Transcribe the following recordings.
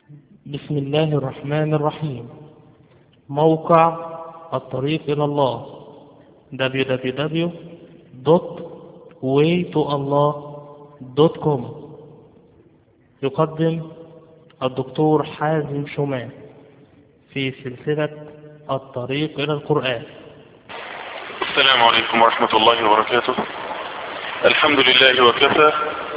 بسم الله الرحمن الرحيم موقع الطريق إلى الله www.waytoallah.com يقدم الدكتور حازم شومان في سلسلة الطريق إلى القرآن السلام عليكم ورحمة الله وبركاته الحمد لله وكفى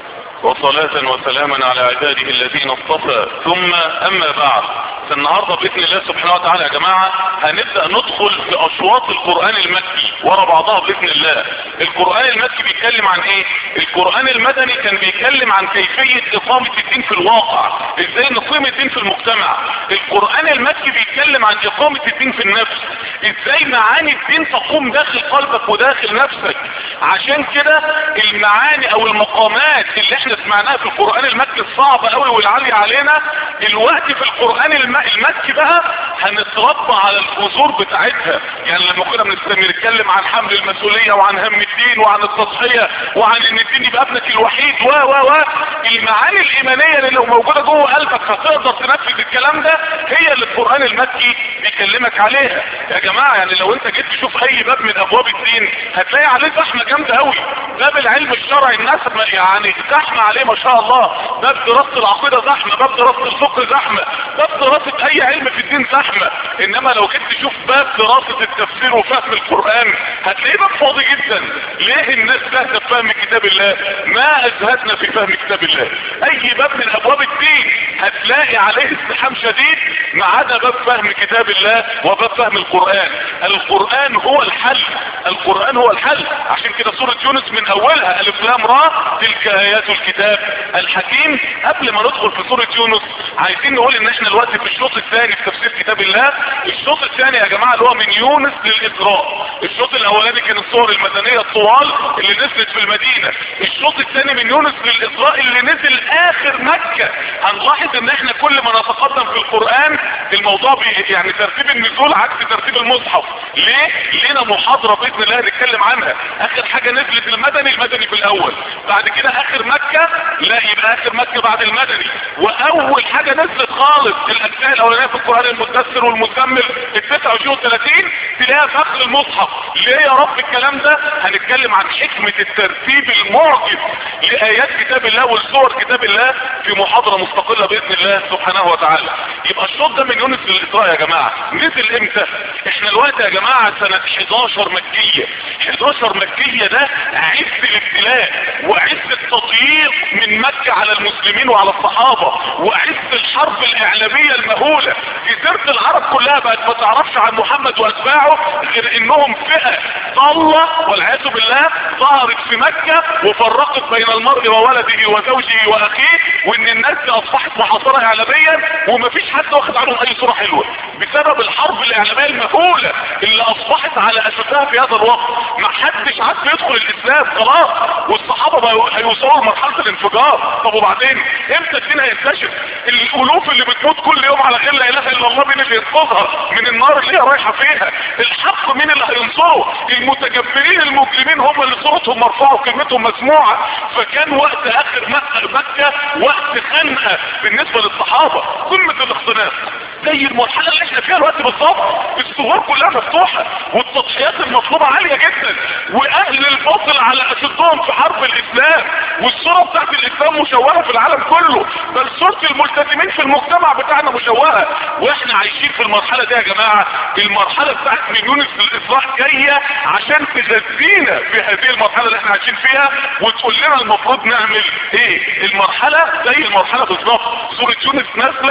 وصلاة وسلاما على عباده الذين اصطفى ثم اما بعد النهاردة بإذن الله سبحانه وتعالى يا جماعة هنبدأ ندخل في اشواط القرآن المكي ورا بعضها بإذن الله القرآن المكي بيتكلم عن ايه القرآن المدني كان بيتكلم عن كيفية اقامة الدين في الواقع ازاي نقيم الدين في المجتمع القرآن المكي بيتكلم عن اقامة الدين في النفس ازاي معاني الدين تقوم داخل قلبك وداخل نفسك عشان كده المعاني او المقامات اللي احنا سمعناها في القرآن المكي الصعبة قوي والعالية علينا الوقت في القرآن الم... المكي بقى هنتربى على الجذور بتاعتها يعني لما كنا بنتكلم عن حمل المسؤولية وعن هم الدين وعن التضحية وعن ان الدين يبقى ابنك الوحيد و و و المعاني الايمانية اللي لو موجودة جوه قلبك هتقدر تنفذ الكلام ده هي اللي القرآن المكي بيكلمك عليها يا جماعة يعني لو انت جيت تشوف اي باب من ابواب الدين هتلاقي عليه زحمة جامدة قوي باب العلم الشرعي الناس يعني زحمة عليه ما شاء الله باب دراسة العقيدة زحمة باب دراسة الفقه زحمة باب دراسة اي علم في الدين زحمة انما لو جيت تشوف باب دراسة التفسير وفهم القرآن هتلاقيه باب فاضي جدا ليه الناس تهدف فهم كتاب الله ما ازهدنا في فهم كتاب الله اي باب من ابواب الدين هتلاقي عليه ازدحام شديد ما عدا باب فهم كتاب الله وباب فهم القرآن القرآن هو الحل القرآن هو الحل عشان كده سورة يونس من اولها الف لام را تلك ايات الكتاب الحكيم قبل ما ندخل في سورة يونس عايزين نقول ان احنا دلوقتي في الشوط الثاني في تفسير كتاب الله الشوط الثاني يا جماعة اللي هو من يونس للاسراء الشوط الاولاني كان الصور المدنية الطوال اللي نزلت في المدينة الشوط الثاني من يونس للاسراء اللي نزل اخر مكة هنلاحظ ان احنا كل ما نتقدم في القرآن الموضوع بي يعني ترتيب النزول عكس ترتيب المصحف ليه لينا محاضرة باذن الله نتكلم عنها اخر حاجة نزلت المدني المدني في الاول بعد كده اخر مكة لا يبقى اخر مكة بعد المدني واول حاجة نزلت خالص الاجزاء الاولانية في القرآن المدثر والمزمل ال 29 و 30 تلاقيها في اخر المصحف ليه يا رب الكلام ده هنتكلم عن حكمة الترتيب المعجز لايات كتاب الله والصور كتاب الله في محاضرة مستقلة باذن الله سبحانه وتعالى يبقى الشوط ده من يونس للاسراء يا جماعة نزل امتى احنا الوقت يا جماعة سنة 11 مكية 11 مكية ده عز الابتلاء وعز التضييق من مكة على المسلمين وعلى الصحابة وعز الحرب الاعلامية المهولة جزيرة العرب كلها بقت ما تعرفش عن محمد واتباعه غير انهم فئة ضالة والعياذ بالله ظهرت في مكة وفرقت بين المرء وولده وزوجه واخيه وان الناس دي اصبحت محاصرة اعلاميا ومفيش حد واخد عنهم اي صورة حلوة بسبب الحرب الاعلامية المهولة اللي اصبحت على اساسها في هذا الوقت ما حدش عاد يدخل الاسلام خلاص والصحابة بقوا هيوصلوا لمرحلة الانفجار طب وبعدين امتى الدين هينتشر الالوف اللي بتموت كل يوم على غير لا اله الا الله مين اللي ينقذها من النار اللي هي رايحة فيها الحق مين اللي هينصره المتجبرين المجرمين هم اللي صورتهم مرفوعة وكلمتهم مسموعة فكان وقت اخر مكة وقت خنقة بالنسبة للصحابة قمة الاختناق زي المرحلة اللي احنا فيها الوقت بالظبط الصور كلها مفتوحة والتضحيات المطلوبة عالية جدا واهل الباطل على اشدهم في حرب الاسلام والصورة بتاعت الاسلام مشوهة في العالم كله بل صورة الملتزمين في المجتمع بتاعنا مشوهة واحنا عايشين في المرحلة دي يا جماعة المرحلة بتاعت من يونس للإصلاح جاية عشان تغذينا في هذه المرحلة اللي احنا عايشين فيها وتقول لنا المفروض نعمل ايه المرحلة زي المرحلة بالظبط سورة يونس نازلة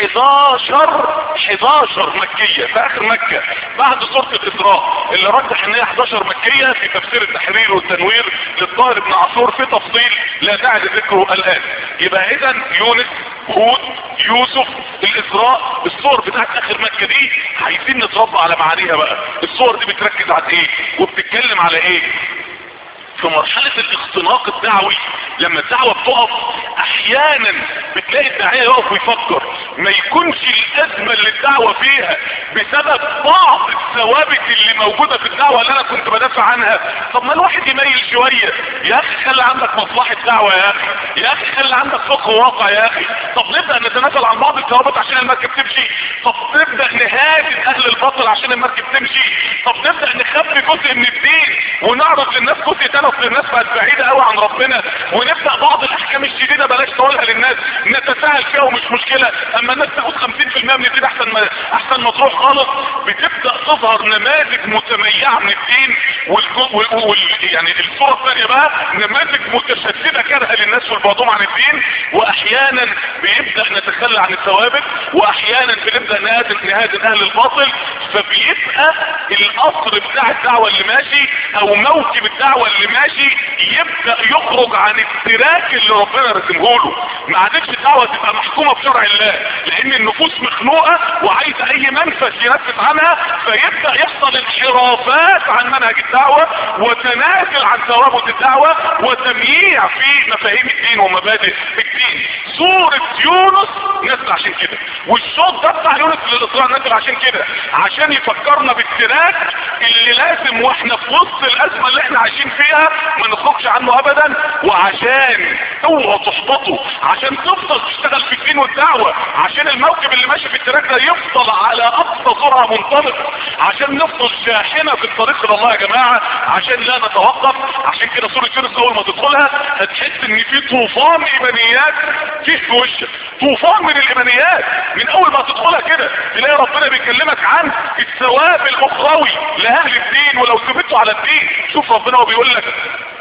11 11 مكية في اخر مكة بعد سورة الاسراء اللي رجح ان هي 11 مكية في تفسير التحرير والتنوير للطاهر بن عاشور في تفصيل لا داعي لذكره الان يبقى اذا يونس هود يوسف الاسراء الصور بتاعت اخر مكة دي عايزين نتربى على معانيها بقى الصور دي بتركز على ايه وبتتكلم على ايه في مرحلة الاختناق الدعوي لما الدعوة بتقف احيانا بتلاقي الداعية يقف ويفكر ما يكونش الازمة اللي الدعوة فيها بسبب بعض الثوابت اللي موجودة في الدعوة اللي انا كنت بدافع عنها طب ما الواحد يميل شوية يا اخي خلي عندك مصلحة دعوة يا اخي يا اخي خلي عندك فقه واقع يا اخي طب نبدأ نتنازل عن بعض الثوابت عشان المركب تمشي طب نبدأ نهاجم اهل الباطل عشان المركب تمشي طب نبدأ نخبي جزء من الدين ونعرض للناس جزء تاني اصل الناس بقت بعيدة قوي عن ربنا ونبدأ بعض الاحكام الشديدة بلاش نقولها للناس نتساهل فيها ومش مشكلة اما الناس تاخد 50% من الدين احسن ما احسن ما تروح خالص بتبدأ تظهر نماذج متميعة من الدين وال... وال... وال... يعني الصورة الثانية بقى نماذج متشددة كارهة للناس والبعضهم عن الدين واحيانا بيبدأ نتخلى عن الثوابت واحيانا بنبدأ نهادن نهادن اهل الباطل فبيبقى القصر بتاع الدعوة اللي ماشي او موكب الدعوة اللي ماشي يبدأ يخرج عن التراك اللي ربنا رسمه له ما عادتش الدعوة تبقى محكومة بشرع الله لان النفوس مخنوقة وعايزة اي منفذ ينفذ عنها فيبدأ يحصل انحرافات عن منهج الدعوة وتنازل عن ثوابت الدعوة وتمييع في مفاهيم الدين ومبادئ الدين سورة يونس نزل عشان كده والشوط ده بتاع يونس للإسراء نزل عشان كده عشان يفكرنا بالتراك اللي لازم واحنا في وسط الازمة اللي احنا عايشين فيها ما نخرجش عنه ابدا وعشان اوعوا تحبطوا عشان تفضل تشتغل في الدين والدعوة عشان الموكب اللي ماشي في التراك ده يفضل على اقصى سرعة منطلق عشان نفضل شاحنة في الطريق الى الله يا جماعة عشان لا نتوقف عشان كده سورة يونس اول ما تدخلها هتحس ان في طوفان ايمانيات فيه في وشك طوفان من الايمانيات من اول ما تدخلها كده تلاقي ربنا بيكلمك عن الثواب الاخروي لاهل الدين ولو ثبتوا على الدين شوف ربنا وبيقول لك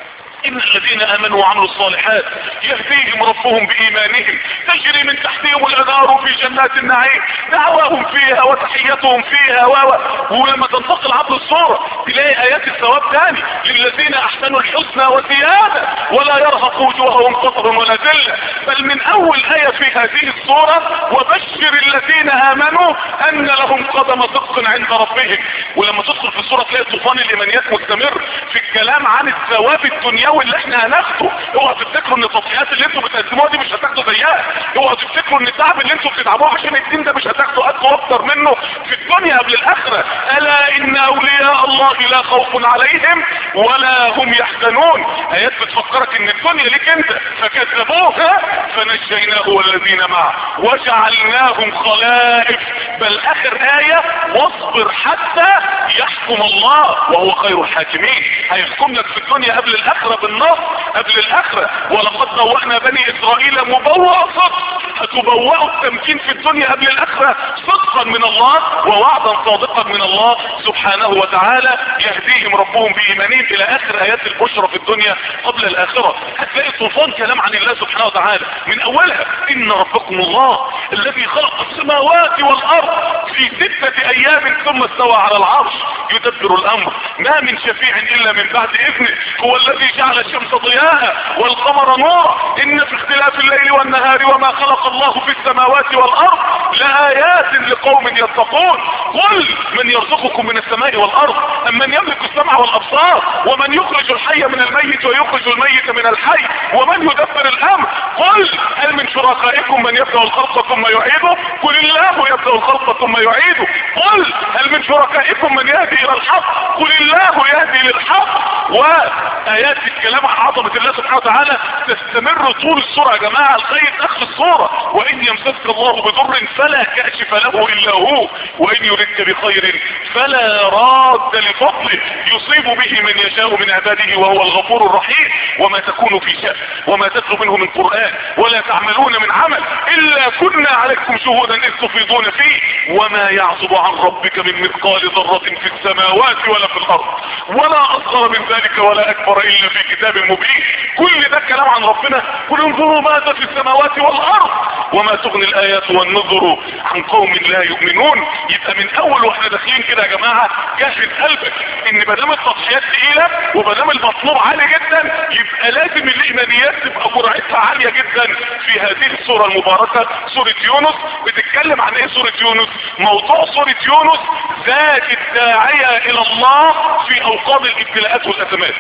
ان الذين امنوا وعملوا الصالحات يهديهم ربهم بايمانهم تجري من تحتهم الانهار في جنات النعيم دعواهم فيها وتحيتهم فيها و ولما تنتقل عبر الصورة تلاقي ايات الثواب تاني للذين احسنوا الحسنى وزيادة ولا يرهق وجوههم قطر ولا ذلة بل من اول اية في هذه الصورة وبشر الذين امنوا ان لهم قدم صدق عند ربهم ولما تدخل في الصورة تلاقي طوفان الايمانيات مستمر في الكلام عن الثواب الدنيوي اللي احنا هناخده اوعوا تفتكروا ان التضحيات اللي انتوا بتقدموها دي مش هتاخدوا زيها اوعوا تفتكروا ان التعب اللي انتوا بتتعبوه عشان الدين ده مش هتاخدوا قد اكتر منه في الدنيا قبل الاخره الا ان اولياء الله لا خوف عليهم ولا هم يحزنون ايات بتفكرك ان الدنيا ليك انت فكذبوها فنجيناه والذين معه وجعلناهم خلائف بل اخر ايه واصبر حتى يحكم الله وهو خير الحاكمين هيحكم لك في الدنيا قبل الاخره بالنص قبل الاخره ولقد بوأنا بني اسرائيل مبوأ صدق هتبوأوا التمكين في الدنيا قبل الاخره صدقا من الله ووعدا صادقا من الله سبحانه وتعالى يهديهم ربهم بايمانهم الى اخر ايات البشرى في الدنيا قبل الاخره هتلاقي طوفان كلام عن الله سبحانه وتعالى من اولها ان ربكم الله الذي خلق السماوات والارض في ستة ايام ثم استوى على العرش يدبر الامر ما من شفيع الا من بعد اذنه هو الذي جعل الشمس ضياء والقمر نورا ان في اختلاف الليل والنهار وما خلق الله في السماوات والارض لآيات لقوم يتقون قل من يرزقكم من السماء والارض ام من يملك السمع والابصار ومن يخرج الحي من الميت ويخرج الميت من الحي ومن يدبر الامر قل هل من شركائكم من يبدأ الخلق ثم يعيده قل الله يبدأ الخلق ثم يعيده قل هل من شركائكم من يهدي الى الحق قل الله يهدي للحق وآيات الكلام عن عظمة الله سبحانه وتعالى تستمر طول الصورة يا جماعة لغاية اخر الصورة وان يمسسك الله بضر فلا كاشف له الا هو وان يردك بخير فلا راد لفضله يصيب به من يشاء من عباده وهو الغفور الرحيم وما تكون في شأن وما تتلو منه من قرآن ولا تعملون من عمل الا كنا عليكم شهودا اذ تفيضون فيه وما يعصب عن ربك من مثقال ذرة في السماوات ولا في الارض ولا اصغر من ذلك ولا اكبر الا في كتاب مبين كل ده كلام عن ربنا قل انظروا ماذا في السماوات والارض وما تغني الايات والنظر عن قوم لا يؤمنون يبقى من اول واحنا داخلين كده يا جماعه جهز قلبك ان ما دام التضحيات تقيله وما دام المطلوب عالي جدا يبقى لازم الايمانيات تبقى جرعتها عاليه جدا في هذه السوره المباركه سوره يونس بتتكلم عن ايه سوره يونس موضوع سوره يونس ذات الداعيه الى الله في اوقات الابتلاءات والازمات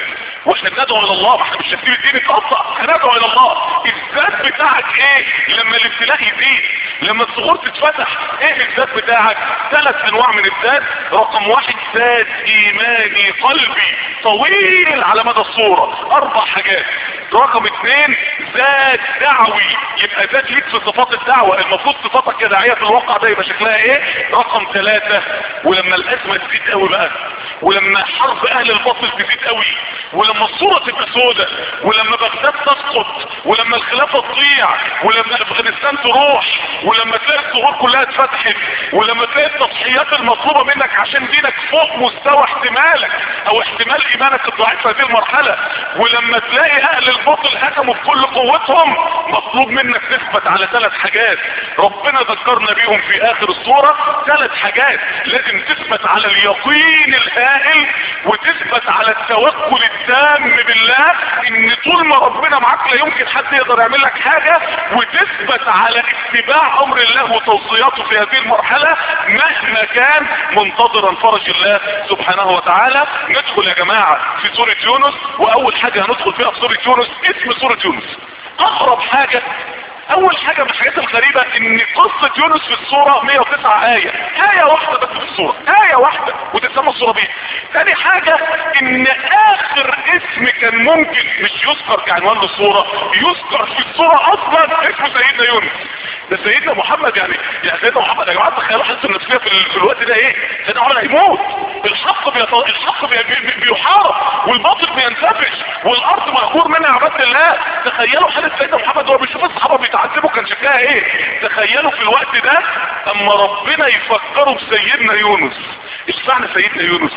واحنا بندعو الى الله ما احنا مش شايفين الدين اتقطع هندعو الى الله الذات بتاعك ايه لما الابتلاء يزيد لما الصغور تتفتح ايه الذات بتاعك ثلاث انواع من الذات رقم واحد ذات ايماني قلبي طويل على مدى الصورة اربع حاجات رقم اثنين ذات دعوي يبقى ذات ليك في صفات الدعوة المفروض صفاتك كداعية في الواقع ده يبقى شكلها ايه رقم ثلاثة ولما الازمة تزيد قوي بقى ولما حرب اهل الباطل تزيد قوي ولما الصورة تبقى سودة ولما بغداد تسقط ولما الخلافة تضيع ولما افغانستان تروح ولما تلاقي الصغور كلها اتفتحت ولما تلاقي التضحيات المطلوبة منك عشان دينك فوق مستوى احتمالك او احتمال ايمانك الضعيف في هذه المرحلة ولما تلاقي اهل الباطل هجموا بكل قوتهم مطلوب منك تثبت على ثلاث حاجات ربنا ذكرنا بيهم في اخر الصورة ثلاث حاجات لازم تثبت على اليقين الهائل وتثبت على التوكل التام بالله ان طول ما ربنا معاك لا يمكن حد يقدر يعمل لك حاجة وتثبت على اتباع امر الله وتوصياته في هذه المرحلة مهما كان منتظرا فرج الله سبحانه وتعالى ندخل يا جماعة في سورة يونس واول حاجة هندخل فيها في سورة يونس اسم سورة يونس اقرب حاجة اول حاجة من الحاجات الغريبة ان قصة يونس في الصورة 109 آية آية واحدة بس في الصورة آية واحدة وتتسمى الصورة بيها تاني حاجة ان اخر اسم كان ممكن مش يذكر كعنوان للصورة يذكر في الصورة اصلا اسم سيدنا يونس ده سيدنا محمد يعني يعني سيدنا محمد يا جماعه تخيلوا حالته النفسيه في, ال... في الوقت ده ايه سيدنا محمد هيموت الحق بيط... الحق بي... بي... بيحارب والباطل بينتفش والارض مغفور منها عباد الله تخيلوا حاله سيدنا محمد وهو بيشوف الصحابه بيتعذبوا كان شكلها ايه تخيلوا في الوقت ده اما ربنا يفكروا بسيدنا يونس ايش معنى سيدنا يونس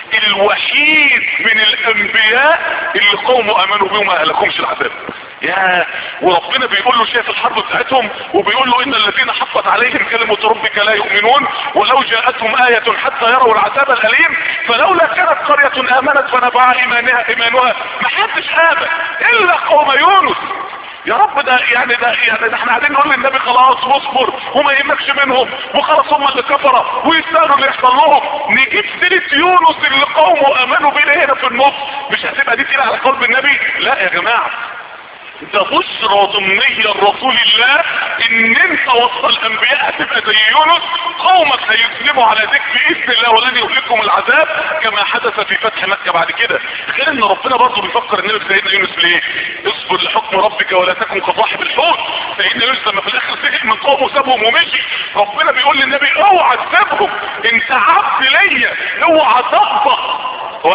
الوحيد من الانبياء اللي قوموا امنوا بهم ما اهلكمش العذاب يا وربنا بيقول له شايف الحرب بتاعتهم وبيقول له ان الذين حقت عليهم كلمة ربك لا يؤمنون ولو جاءتهم آية حتى يروا العذاب الأليم فلولا كانت قرية آمنت فنبع إيمانها إيمانها ما حدش آمن إلا قوم يونس يا رب ده يعني ده يعني ده احنا قاعدين نقول للنبي خلاص واصبر وما يهمكش منهم وخلاص هم اللي كفروا ويستاهلوا اللي يحصل لهم نجيب سيره يونس اللي قومه امنوا بيه هنا في النص مش هتبقى دي تقيله على قلب النبي لا يا جماعه ده بشرى ضمنية لرسول الله ان انت وسط الانبياء هتبقى زي يونس قومك هيسلموا على ذكر باذن الله ولن يهلكهم العذاب كما حدث في فتح مكة بعد كده غير ان ربنا برضه بيفكر النبي سيدنا يونس ليه اصبر لحكم ربك ولا تكن كصاحب الحوت سيدنا يونس لما في الاخر سكت من قومه سابهم ومشي ربنا بيقول للنبي اوعى تسيبهم انت عبد ليا اوعى تقبض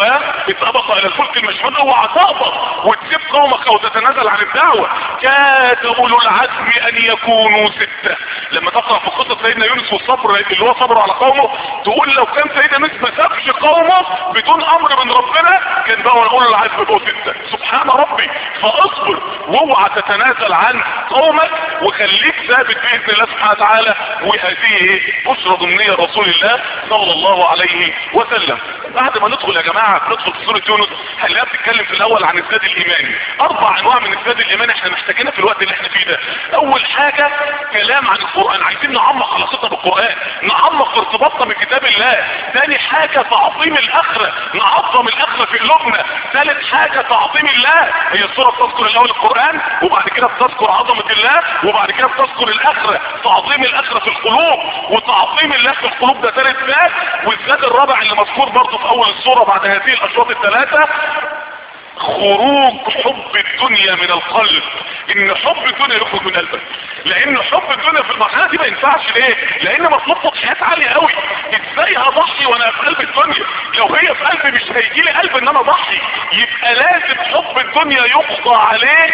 واتطبق الى الفلك المشحون اوعى تقبض وتسيب قومك او تتنازل عن الدعوة كاد اولو العزم ان يكونوا ستة لما تقرأ في قصة سيدنا يونس والصبر اللي هو صبره على قومه تقول لو كان سيدنا يونس ما سابش قومه بدون امر من ربنا كان بقى اولو العزم بقوا ستة سبحان ربي فاصبر واوعى تتنازل عن قومك وخليك ثابت باذن الله سبحانه وتعالى وهذه بشرى ضمنية رسول الله صلى الله عليه وسلم بعد ما ندخل يا جماعة ندخل في سورة يونس هنلاقيها بتتكلم في الاول عن الزاد الايماني اربع انواع من الزاد الايماني احنا محتاجينها في الوقت اللي احنا فيه ده اول حاجة كلام عن القرآن عايزين نعمق علاقتنا بالقرآن نعمق ارتباطنا بكتاب الله ثاني حاجة تعظيم الاخرة نعظم الاخرة في قلوبنا ثالث حاجة تعظيم الله هي السورة بتذكر الاول القرآن وبعد كده بتذكر عظمة الله وبعد كده بتذكر الاخرة تعظيم الاخرة في القلوب وتعظيم الله في القلوب ده ثالث زاد والزاد الرابع اللي مذكور برضه في اول السورة بعد هذه الاشواط الثلاثة خروج حب الدنيا من القلب ان حب الدنيا يخرج من قلبك لان حب الدنيا في المرحله دي ما ينفعش ليه لان مطلوب تضحيات عاليه قوي ازاي هضحي وانا في قلب الدنيا لو هي في قلبي مش هيجي لي قلب ان انا اضحي يبقى لازم حب الدنيا يقضى عليه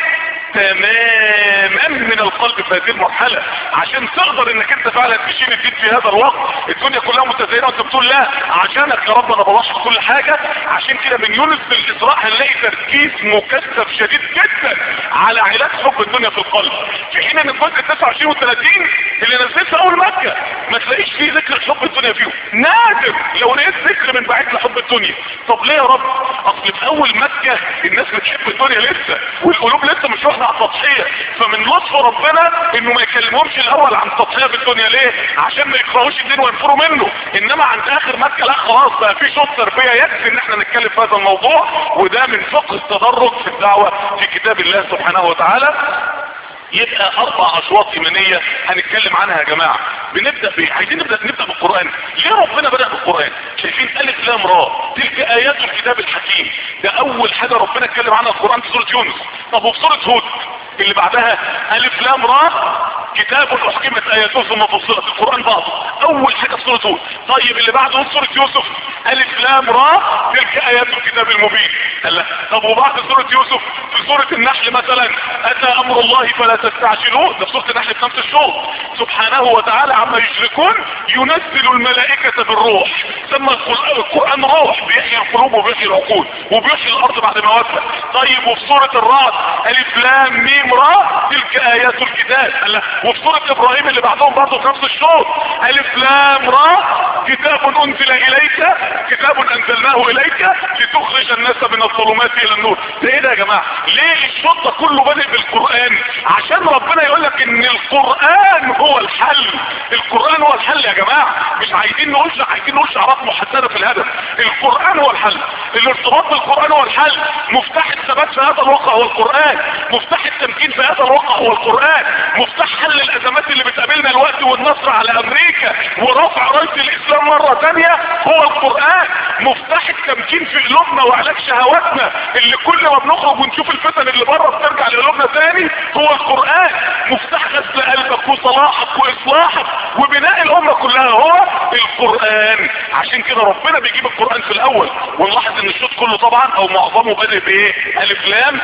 تماما من القلب في هذه المرحلة عشان تقدر انك انت فعلا تشيل الدين في هذا الوقت الدنيا كلها متزينة وانت بتقول لا عشانك يا رب انا بضحي كل حاجة عشان كده من يونس للاسراء هنلاقي تركيز مكثف شديد جدا على علاج حب الدنيا في القلب في حين ان الجزء 29 و30 اللي نزلت في اول مكة مكة ما تلاقيش فيه ذكر حب الدنيا فيهم نادر لو لقيت ذكر من بعيد لحب الدنيا طب ليه يا رب اصل في اول مكة الناس بتحب الدنيا لسه والقلوب لسه مش واخده على التضحية فمن لطف ربنا انه ما يكلمهمش الاول عن التضحية بالدنيا ليه عشان ما يكرهوش الدين وينفروا منه انما عند اخر مكة لا خلاص بقى في شوط تربية يكفي ان احنا نتكلم في هذا الموضوع وده من فقه التدرج في الدعوة في كتاب الله سبحانه وتعالى يبقى اربع اشواط ايمانية هنتكلم عنها يا جماعة بنبدأ بايه عايزين نبدأ نبدأ بالقرآن ليه ربنا بدأ بالقرآن شايفين الف لام را تلك ايات الكتاب الحكيم ده اول حاجة ربنا اتكلم عنها في القرآن في سورة يونس طب وفي سورة هود اللي بعدها الف لام را كتاب احكمت اياته ثم فصلت القرآن بعضه اول حاجة في سورة هود طيب اللي بعده في سورة يوسف الف لام را تلك ايات الكتاب المبين قال لا طب وبعد سورة يوسف في سورة النحل مثلا اتى امر الله فلا تستعجلوه ده في سورة النحل في نفس الشوط سبحانه وتعالى عما يشركون ينزل الملائكة بالروح ثم القرآن روح بيحيي القلوب وبيحيي العقول وبيحيي الارض بعد موتها طيب وفي سورة الرعد الف لام ميم را تلك ايات الكتاب قال لا وفي سورة ابراهيم اللي بعدهم برضه في نفس الشوط الف لام را كتاب انزل اليك كتاب انزلناه اليك لتخرج الناس من الظلمات الى النور ده ايه ده يا جماعة ليه الشوط ده كله بادئ بالقرآن عشان ربنا يقول لك ان القرآن هو الحل القرآن هو الحل يا جماعة مش عايزين نقول عايزين نقول شعارات محددة في الهدف القرآن هو الحل الارتباط بالقرآن هو الحل مفتاح الثبات في هذا الواقع هو القرآن مفتاح التمكين في هذا الواقع هو القرآن مفتاح حل الازمات اللي بتقابلنا الوقت والنصر على امريكا ورفع راية الاسلام مرة تانية هو القرآن مفتاح التمكين في قلوبنا وعلاج شهواتنا اللي كل ما بنخرج ونشوف الفتن اللي بره بترجع لقلوبنا تاني هو القرآن مفتاح غسل قلبك وصلاحك واصلاحك وبناء الامة كلها هو القرآن عشان كده ربنا بيجيب القرآن في الاول ونلاحظ ان الشوط كله طبعا او معظمه بادئ بايه الف لام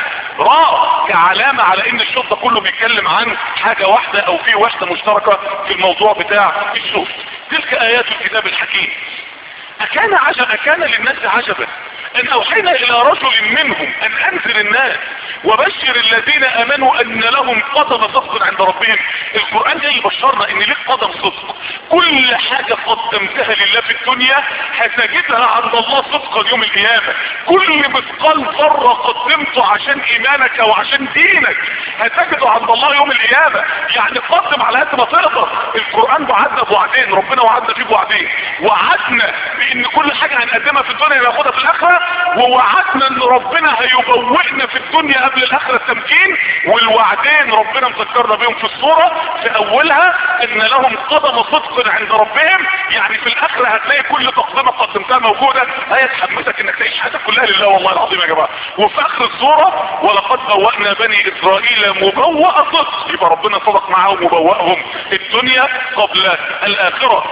راء كعلامة على ان الشوط ده كله بيتكلم عن حاجة واحدة او في وحدة مشتركة في الموضوع بتاع الشوط تلك ايات الكتاب الحكيم اكان عجب اكان للناس عجبا ان اوحينا الى رجل منهم ان انزل الناس وبشر الذين امنوا ان لهم قدم صدق عند ربهم القرآن جاي يبشرنا ان ليك قدم صدق كل حاجة قدمتها لله في الدنيا هتجدها عند الله صدقا يوم القيامة كل مثقال ذرة قدمته عشان ايمانك وعشان دينك هتجده عند الله يوم القيامة يعني قدم على قد ما تقدر القرآن وعدنا بوعدين ربنا وعدنا فيه بوعدين وعدنا بان كل حاجة هنقدمها في الدنيا ناخدها في الاخرة ووعدنا ان ربنا هيبوئنا في الدنيا قبل الاخرة التمكين والوعدين ربنا مذكرنا بيهم في الصورة في اولها ان لهم قدم صدق عند ربهم يعني في الاخرة هتلاقي كل تقدمة قدمتها موجودة هي تحمسك انك تعيش حياتك كلها لله والله العظيم يا جماعة وفي اخر الصورة ولقد بوأنا بني اسرائيل مبوأ صدق يبقى ربنا صدق معاهم وبوأهم الدنيا قبل الاخرة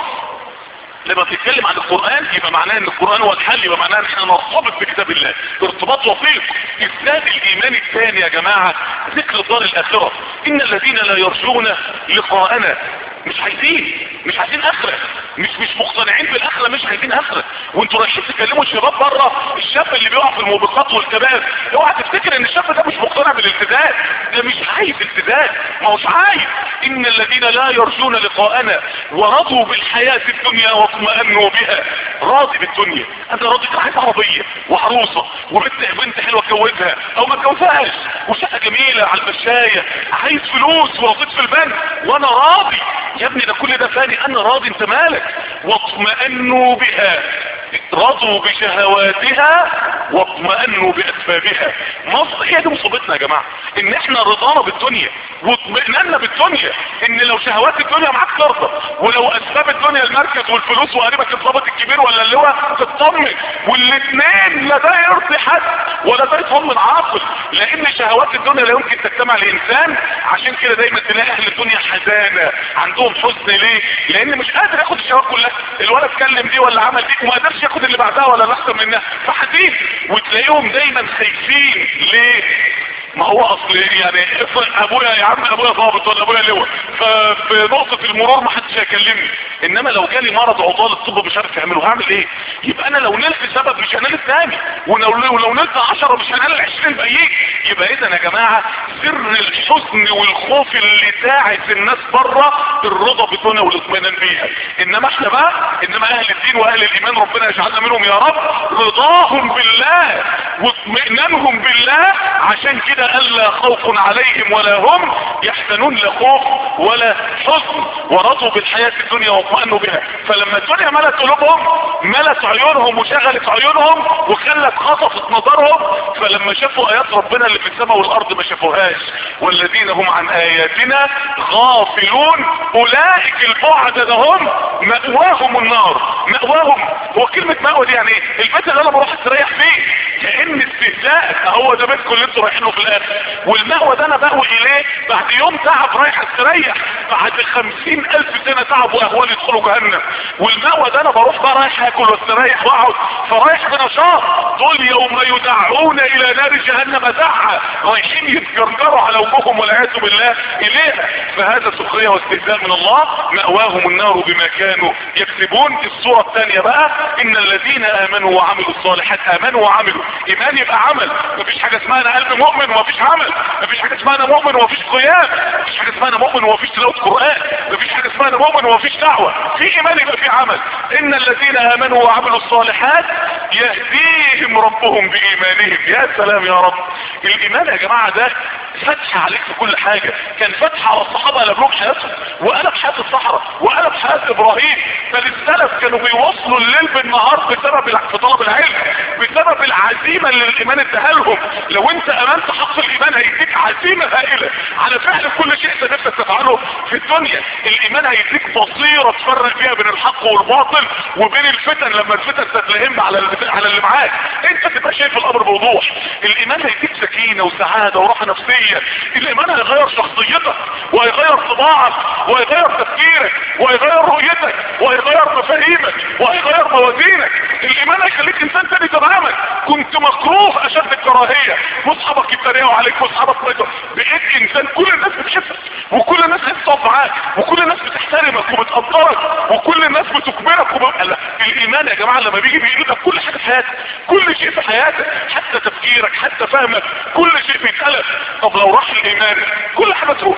لما تتكلم عن القرآن يبقى معناه ان القرآن هو الحل يبقى معناه ان احنا نرتبط بكتاب الله ارتباط وثيق ازداد الايمان الثاني يا جماعة ذكر الدار الاخرة ان الذين لا يرجون لقاءنا مش عايزين مش عايزين اخرة مش مش مقتنعين بالاخرة مش عايزين اخرة وانتوا رايحين تكلموا الشباب بره الشاب اللي بيقع في الموبقات والكباب اوعى تفتكر ان الشاب ده مش مقتنع بالالتزام ده مش عايز التزام ما هوش عايز ان الذين لا يرجون لقاءنا ورضوا بالحياة الدنيا واطمأنوا بها راضي بالدنيا انا راضي عايز عربية وعروسة وبنت بنت حلوة اتجوزها او ما اتجوزهاش وشقة جميلة على المشاية عايز فلوس ورصيد في البنك وانا راضي يا ابني ده كل ده فاني انا راضي انت مالك واطمأنوا بها رضوا بشهواتها واطمأنوا بأسبابها مصر هي دي مصيبتنا يا جماعة ان احنا رضانا بالدنيا واطمئننا بالدنيا ان لو شهوات الدنيا معاك ترضى ولو اسباب الدنيا المركز والفلوس وقريبك الضابط الكبير ولا اللواء تطمن والاثنين لا ده يرضي حد ولا ده يطمن عاقل لان شهوات الدنيا لا يمكن تجتمع لانسان عشان كده دايما تلاقي اهل الدنيا حزانة عندهم حزن ليه لان مش قادر ياخد الشهوات كلها الولد اتكلم دي ولا عمل دي وما قدرش ياخد اللي بعدها ولا الاحسن منها فحزين وتلاقيهم دايما خايفين ليه ما هو اصل يعني ابويا يا عم ابويا ضابط ولا ابويا لواء ففي نقطة المرور ما حدش هيكلمني انما لو جالي مرض عضال الطب مش عارف يعمله هعمل ايه يبقى انا لو نلت سبب مش هنال الثاني ولو ولو نلت عشرة مش هنال العشرين باقيين يبقى اذا يا جماعة سر الحزن والخوف اللي ساعد الناس بره الرضا بالدنيا والاطمئنان بيها انما احنا بقى انما اهل الدين واهل الايمان ربنا يجعلنا منهم يا رب رضاهم بالله واطمئنانهم بالله عشان كده الا خوف عليهم ولا هم يحزنون لا خوف ولا حزن ورضوا بالحياة الدنيا واطمئنوا بها فلما الدنيا ملت قلوبهم ملت عيونهم وشغلت عيونهم وخلت خطفت نظرهم فلما شافوا ايات ربنا اللي في السماء والارض ما شافوهاش والذين هم عن اياتنا غافلون اولئك البعد لهم مأواهم النار مأواهم هو كلمة مأوى دي يعني ايه البيت اللي انا بروح استريح فيه كأن استهزاء هو ده بيتكم اللي انتوا رايحينه في الاخر والمأوى ده انا بأوي اليه بعد يوم تعب رايح استريح بعد خمسين الف سنة تعب واهوال يدخلوا جهنم والمأوى ده انا بروح بقى رايح اكل واستريح واقعد فرايح بنشاط دول يوم يدعون الى نار جهنم دعا رايحين يتجرجروا على وجوههم والعياذ بالله اليها فهذا سخرية واستهزاء من الله مأواهم النار بما كانوا يكسبون الصورة الثانية بقى ان الذين امنوا وعملوا الصالحات امنوا وعملوا ايمان يبقى عمل مفيش حاجة اسمها انا قلب مؤمن ومفيش عمل مفيش حاجة اسمها انا مؤمن ومفيش قيام مفيش حاجة اسمها انا مؤمن ومفيش تلاوة قرآن مفيش حاجة اسمها انا مؤمن ومفيش دعوة في ايمان يبقى في عمل ان الذين امنوا وعملوا الصالحات يهديهم ربهم بايمانهم يا سلام يا رب الايمان يا جماعة ده فتح عليك في كل حاجة كان فتح على الصحابة قلب حياتهم وقلب حياة الصحراء وقلب حياة ابراهيم فالسلف كانوا بيوصلوا الليل بالنهار بسبب الع- في طلب العلم بسبب العزيمة اللي الايمان اداها لهم لو انت امنت حق الايمان هيديك عزيمة هائلة على فعل كل شيء انت نفسك تفعله في الدنيا الايمان هيديك بصيرة تفرق فيها بين الحق والباطل وبين الفتن لما الفتن تتلهم على اللي على اللي معاك انت تبقى شايف الامر بوضوح الايمان هيديك سكينة وسعادة وراحة نفسية الايمان هيغير شخصيتك وهيغير طباعك وهيغير تفكيرك وهيغير رؤيتك وهيغير مفاهيمك وهيغير موازينك الايمان هيخليك انسان تاني تماما كنت مكروه اشد الكراهية واصحابك يتريقوا عليك واصحابك ما يتريقوا. بقيت انسان كل الناس بتحبك وكل الناس بتقف معاك وكل الناس بتحترمك وبتقدرك وكل الناس بتكبرك وب... لا. الايمان يا جماعة لما بيجي بيقلبك كل حاجة في حياتك كل شيء في حياتك حتى تفكيرك حتى فهمك كل شيء بيتقلب طب لو راح الايمان كل حاجة تروح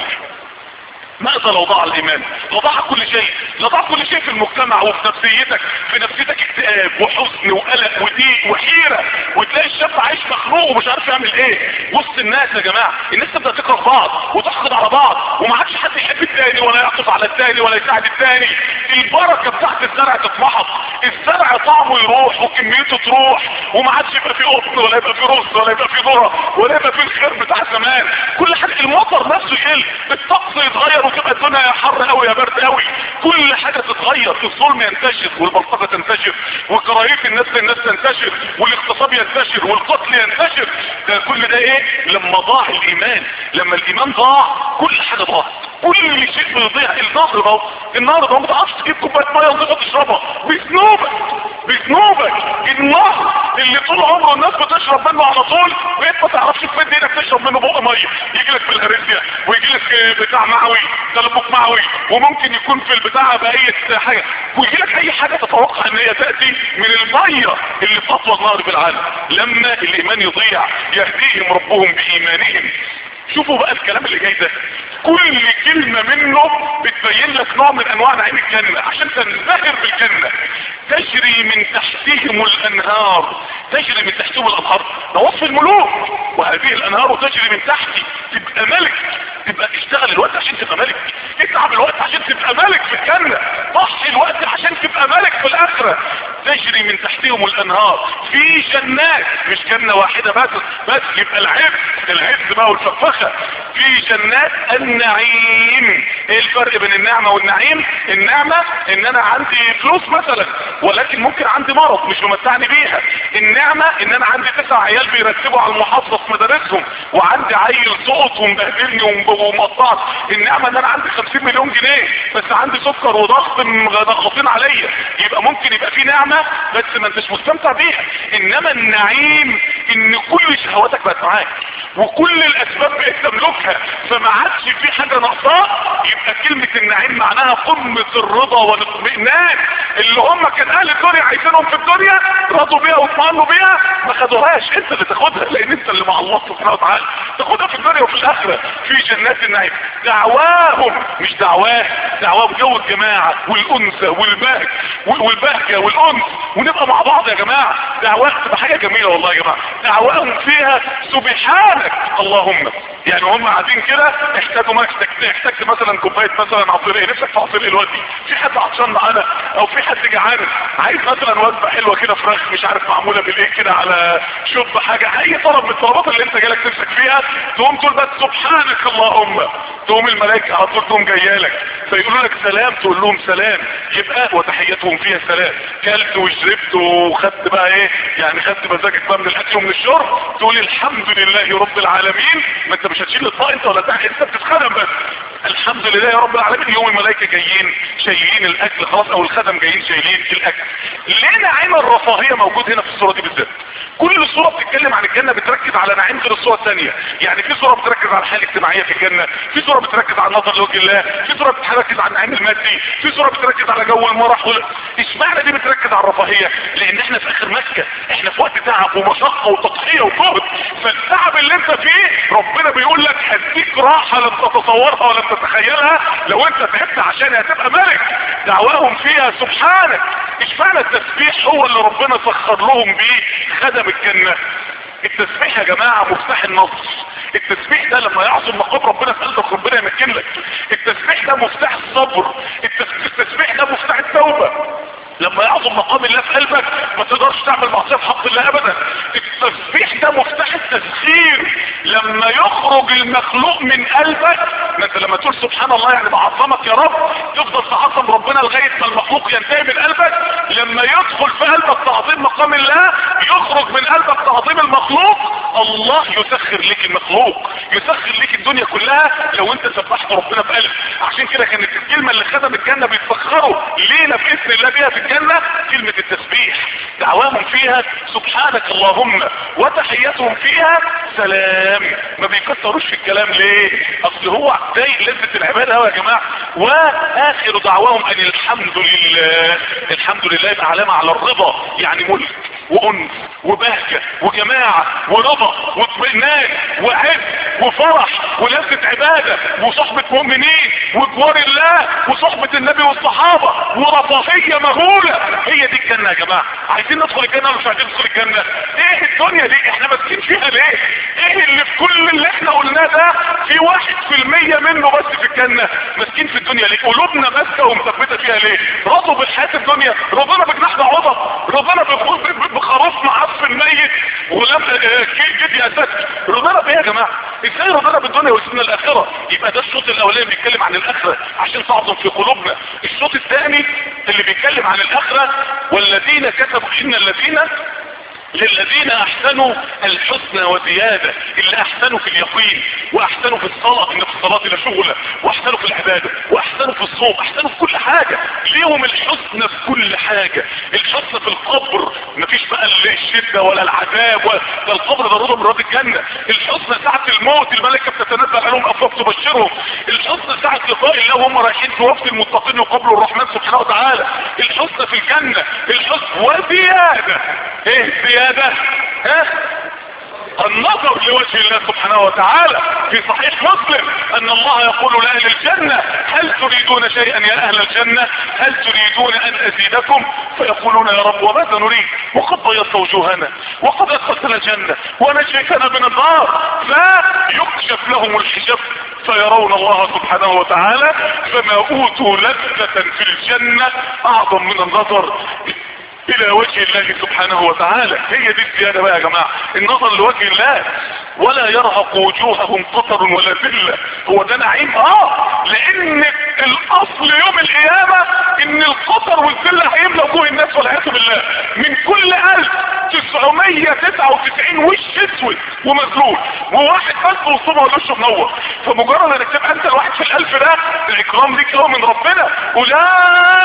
ماذا لو ضاع الايمان لو ضاع كل شيء لو ضاع كل شيء في المجتمع وفي نفسيتك في نفسيتك اكتئاب وحزن وقلق وضيق وحيرة وتلاقي الشاب عايش مخنوق ومش عارف يعمل ايه وسط الناس يا جماعة الناس تبدأ تكره بعض وتحقد على بعض وما عادش حد يحب التاني ولا يعطف على التاني ولا يساعد التاني البركة بتاعت الزرع تتمحط الزرع طعمه يروح وكميته تروح وما عادش يبقى فيه قطن ولا يبقى فيه رز ولا يبقى فيه ذره ولا يبقى فيه الخير بتاع زمان كل حاجة المطر نفسه يقل الطقس يتغير وتبقى الدنيا يا حر قوي يا برد قوي كل حاجة تتغير الظلم ينتشر والبلطجة تنتشر وكراهية الناس للناس تنتشر والاغتصاب ينتشر والقتل ينتشر ده كل ده ايه لما ضاع الايمان لما الايمان ضاع كل حاجة ضاعت كل شيء بيضيع النهر ده النهر ده ما تعرفش تجيب كوبايه ميه وتقعد تشربها بذنوبك بذنوبك النهر اللي طول عمره الناس بتشرب منه على طول بقيت ما تعرفش تمد ايدك تشرب منه بق ميه يجي لك في الهرسيا ويجي لك بتاع معوي تلبك معوي وممكن يكون في البتاع بقيه حاجه ويجي لك اي حاجه تتوقع ان هي تاتي من الميه اللي في اطول نهر في العالم لما الايمان يضيع يهديهم ربهم بايمانهم شوفوا بقى الكلام اللي جاي ده كل كلمة منه بتبين لك نوع من انواع نعيم الجنة عشان تنبهر بالجنة تجري من تحتهم الانهار تجري من تحتهم الانهار ده وصف الملوك وهذه الانهار تجري من تحتي تبقى ملك تبقى تشتغل الوقت عشان تبقى ملك اتعب الوقت عشان تبقى ملك في الجنة ضحي الوقت عشان تبقى ملك في الاخرة تجري من تحتهم الانهار في جنات مش جنة واحدة بس بس يبقى العز العز بقى والفخفخة في جنات النعيم ايه الفرق بين النعمة والنعيم النعمة ان انا عندي فلوس مثلا ولكن ممكن عندي مرض مش ممتعني بيها النعمة ان انا عندي تسع عيال بيرتبوا على المحافظة في مدارسهم وعندي عيل سقط ومبهدلني وم- ومقطعت النعمة ان انا عندي 50 مليون جنيه بس عندي سكر وضغط ضغطين عليا يبقى ممكن يبقى في نعمة بس ما انتش مستمتع بيها انما النعيم ان كل شهواتك بقت معاك وكل الاسباب بقت تملكها فما عادش في حاجه ناقصاك يبقى كلمه النعيم معناها قمه الرضا والاطمئنان اللي هم كان اهل الدنيا عايزينهم في الدنيا رضوا بيها واطمئنوا بيها ما خدوهاش انت اللي تاخدها لان انت اللي مع الله سبحانه وتعالى تاخدها في الدنيا وفي الاخره في جنات النعيم دعواهم مش دعواه دعواهم جو الجماعه والانثى والبهج والبهجه والانس ونبقى مع بعض يا جماعه دعواه تبقى حاجه جميله والله يا جماعه دعواهم فيها سبحانك اللهم يعني هم قاعدين كده احتاجوا ما احتجت مثلا كوبايه مثلا عصير ايه نفسك في عصير ايه دلوقتي في حد عطشان معانا او في حد جعان عايز مثلا وجبه حلوه كده فراخ مش عارف معموله بالايه كده على شوب حاجه اي طلب من الطلبات اللي انت جالك نفسك فيها تقوم تقول بس سبحانك اللهم تقوم الملائكه على طول تقوم جايه لك فيقولوا لك سلام تقول لهم سلام يبقى وتحياتهم فيها سلام كلت وشربت وخدت بقى ايه يعني خدت مزاجك بقى من الاكل ومن الشرب تقول الحمد لله رب العالمين ما انت مش هتشيل الطاقه انت ولا بتاع انت بتتخدم بس الحمد لله يا رب العالمين يوم الملائكه جايين شايلين الاكل خلاص او الخدم جايين شايلين الاكل ليه نعيم الرفاهيه موجود هنا في الصوره دي بالذات كل صورة بتتكلم عن الجنة بتركز على نعيم غير الصورة الثانية يعني في صورة بتركز على الحالة الاجتماعية في الجنة في صورة بتركز على النظر لوجه الله في صورة بتركز على النعيم المادي في صورة بتركز على جو المرح وال... اشمعنى دي بتركز على الرفاهية لان احنا في اخر مكة احنا في وقت تعب ومشقة وتضحية وجهد فالتعب اللي انت فيه ربنا بيقول لك هديك راحة لم تتصورها ولم تتخيلها لو انت تعبت عشان هتبقى ملك دعواهم فيها سبحانك اشمعنى التسبيح هو اللي ربنا سخر لهم بيه خدم الجنة التسبيح يا جماعة مفتاح النصر التسبيح ده لما يعظم مقام ربنا في قلبك ربنا يمكن لك التسبيح ده مفتاح الصبر التسبيح ده مفتاح التوبة لما يعظم مقام الله في قلبك ما تقدرش تعمل معصيه في حق الله ابدا التسبيح ده مفتاح التسخير لما يخرج المخلوق من قلبك ما انت لما تقول سبحان الله يعني بعظمك يا رب تفضل تعظم ربنا لغايه ما المخلوق ينتهي من قلبك لما يدخل في قلبك تعظيم مقام الله يخرج من قلبك تعظيم المخلوق الله يسخر لك المخلوق يسخر لك الدنيا كلها لو انت سبحت ربنا في قلبك عشان كده كانت الكلمه اللي خدم الجنه بيتفخروا ليله باذن الله بيها في الجنة كلمة التسبيح دعواهم فيها سبحانك اللهم وتحياتهم فيها سلام ما بيكتروش في الكلام ليه اصل هو ضايق لذة العبادة يا جماعة واخر دعواهم ان الحمد لله الحمد لله يبقى علامة على الرضا يعني ملك وانس وبهجة وجماعة ورضا واطمئنان وعز وفرح ولذة عبادة وصحبة مؤمنين وجوار الله وصحبة النبي والصحابة ورفاهية مهولة هي دي الجنة يا جماعة عايزين ندخل الجنة ولا مش عايزين ندخل الجنة ايه الدنيا دي احنا ماسكين فيها ليه ايه اللي في كل اللي احنا قلناه ده في واحد في المية منه بس في الجنة ماسكين في الدنيا ليه قلوبنا ماسكة ومثبتة فيها ليه رضوا بالحياة الدنيا رضينا بجناحنا عضب رضينا بخروف معصف الميت غلام جدي اسد رضينا بايه يا جماعة ازاي رضينا بالدنيا وسيبنا الاخرة يبقى ده الشوط الاولاني بيتكلم عن الاخرة عشان تعظم في قلوبنا الشوط الثاني اللي بيتكلم عن الاخرة والذين كتبوا ان الذين للذين احسنوا الحسنى وزيادة اللي احسنوا في اليقين واحسنوا في الصلاة ان في الصلاة لا شغلة واحسنوا في العبادة واحسنوا في الصوم احسنوا في كل حاجة ليهم الحسنى في كل حاجة الحسنى في القبر مفيش بقى الشدة ولا العذاب ولا ده القبر ده رضا من رضا الجنة الحسنى ساعة الموت الملكة بتتنزل عليهم افواج تبشرهم الحسنى ساعة لقاء الله وهم رايحين في وفد المتقين وقبل الرحمن سبحانه وتعالى الحسنى في الجنة الحسنى وزيادة ايه زيادة زيادة ها النظر لوجه الله سبحانه وتعالى في صحيح مسلم ان الله يقول لأهل الجنة هل تريدون شيئا يا اهل الجنة هل تريدون ان ازيدكم فيقولون يا رب وماذا نريد وقد بيضت وجوهنا وقد ادخلتنا الجنة ونجيتنا من النار فيكشف لهم الحجاب فيرون الله سبحانه وتعالى فما اوتوا لذة في الجنة اعظم من النظر الى وجه الله سبحانه وتعالى هي دي الزيادة بقى يا جماعة النظر لوجه الله ولا يرهق وجوههم قطر ولا ذلة هو ده نعيم اه لان الاصل يوم القيامة ان القطر والذلة هيملى وجوه الناس والعياذ بالله من كل الف تسعمية تسعة وتسعين وش اسود ومذلول وواحد بس وصوبه وشه منور فمجرد انك تبقى انت الواحد في الالف ده الاكرام ليك هو من ربنا اولئك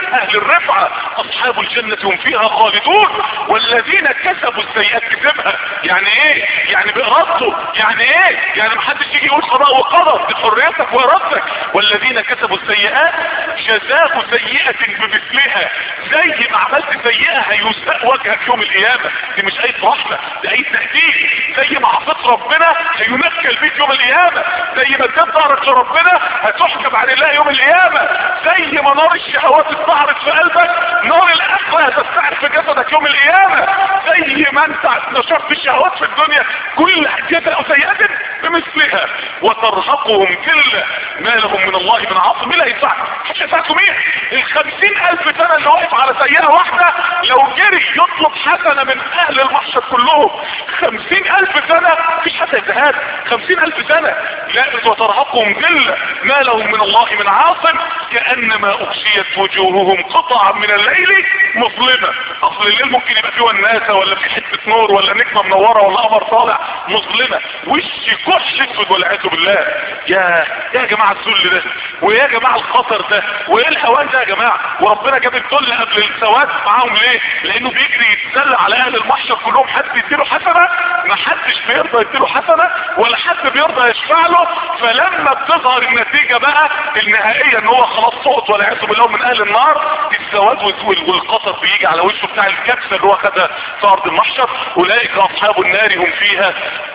اهل الرفعة اصحاب الجنة هم فيها خالدون والذين كسبوا السيئات كسبها يعني ايه يعني بارادته يعني ايه يعني محدش يجي يقول قضاء وقدر دي حريتك وارادتك والذين كسبوا السيئات جزاء سيئة بمثلها زي ما عملت سيئة هيساء وجهك يوم القيامة دي مش اي رحمة دي اي تهديد زي ما عصيت ربنا هينكل بيك يوم القيامة زي ما اديت ظهرك لربنا هتحجب عن الله يوم القيامة زي ما نار الشهوات استعرت في قلبك نار الاخرة هتستعر في جسدك يوم القيامة زي ما انت نشرت الشهوات في الدنيا كل جزاء سيئة بمثلها وترهقهم ذلة ما لهم من الله من عاصم لا يدفع مش يدفعكم ايه الخمسين الف سنة اللي واقف على سيئة واحدة لو جري يطلب حسنة من اهل المحشر كلهم خمسين الف سنة مفيش حتى يتهاد خمسين الف سنة لا وترهقهم ذلة ما لهم من الله من عاصم كأنما اغشيت وجوههم قطعا من الليل مظلمة اصل الليل ممكن يبقى فيه وناسة ولا في حتة نور ولا نجمة منورة ولا قمر طالع مظلمة وش كحش اسود والعياذ بالله يا يا جماعة الذل ده ويا جماعة الخطر ده وايه الهوان ده يا جماعة وربنا جاب الذل قبل السواد معاهم ليه لانه بيجري يتسلى على اهل المحشر كلهم حد يديله حسنة ما حدش بيرضى يديله حسنة ولا حد بيرضى يشفع له فلما بتظهر النتيجة بقى النهائية ان هو خلاص سقط والعياذ بالله من اهل النار السواد والقطر بيجي على وشه بتاع الكبسة اللي هو خدها في ارض المحشر اولئك اصحاب النار هم فيها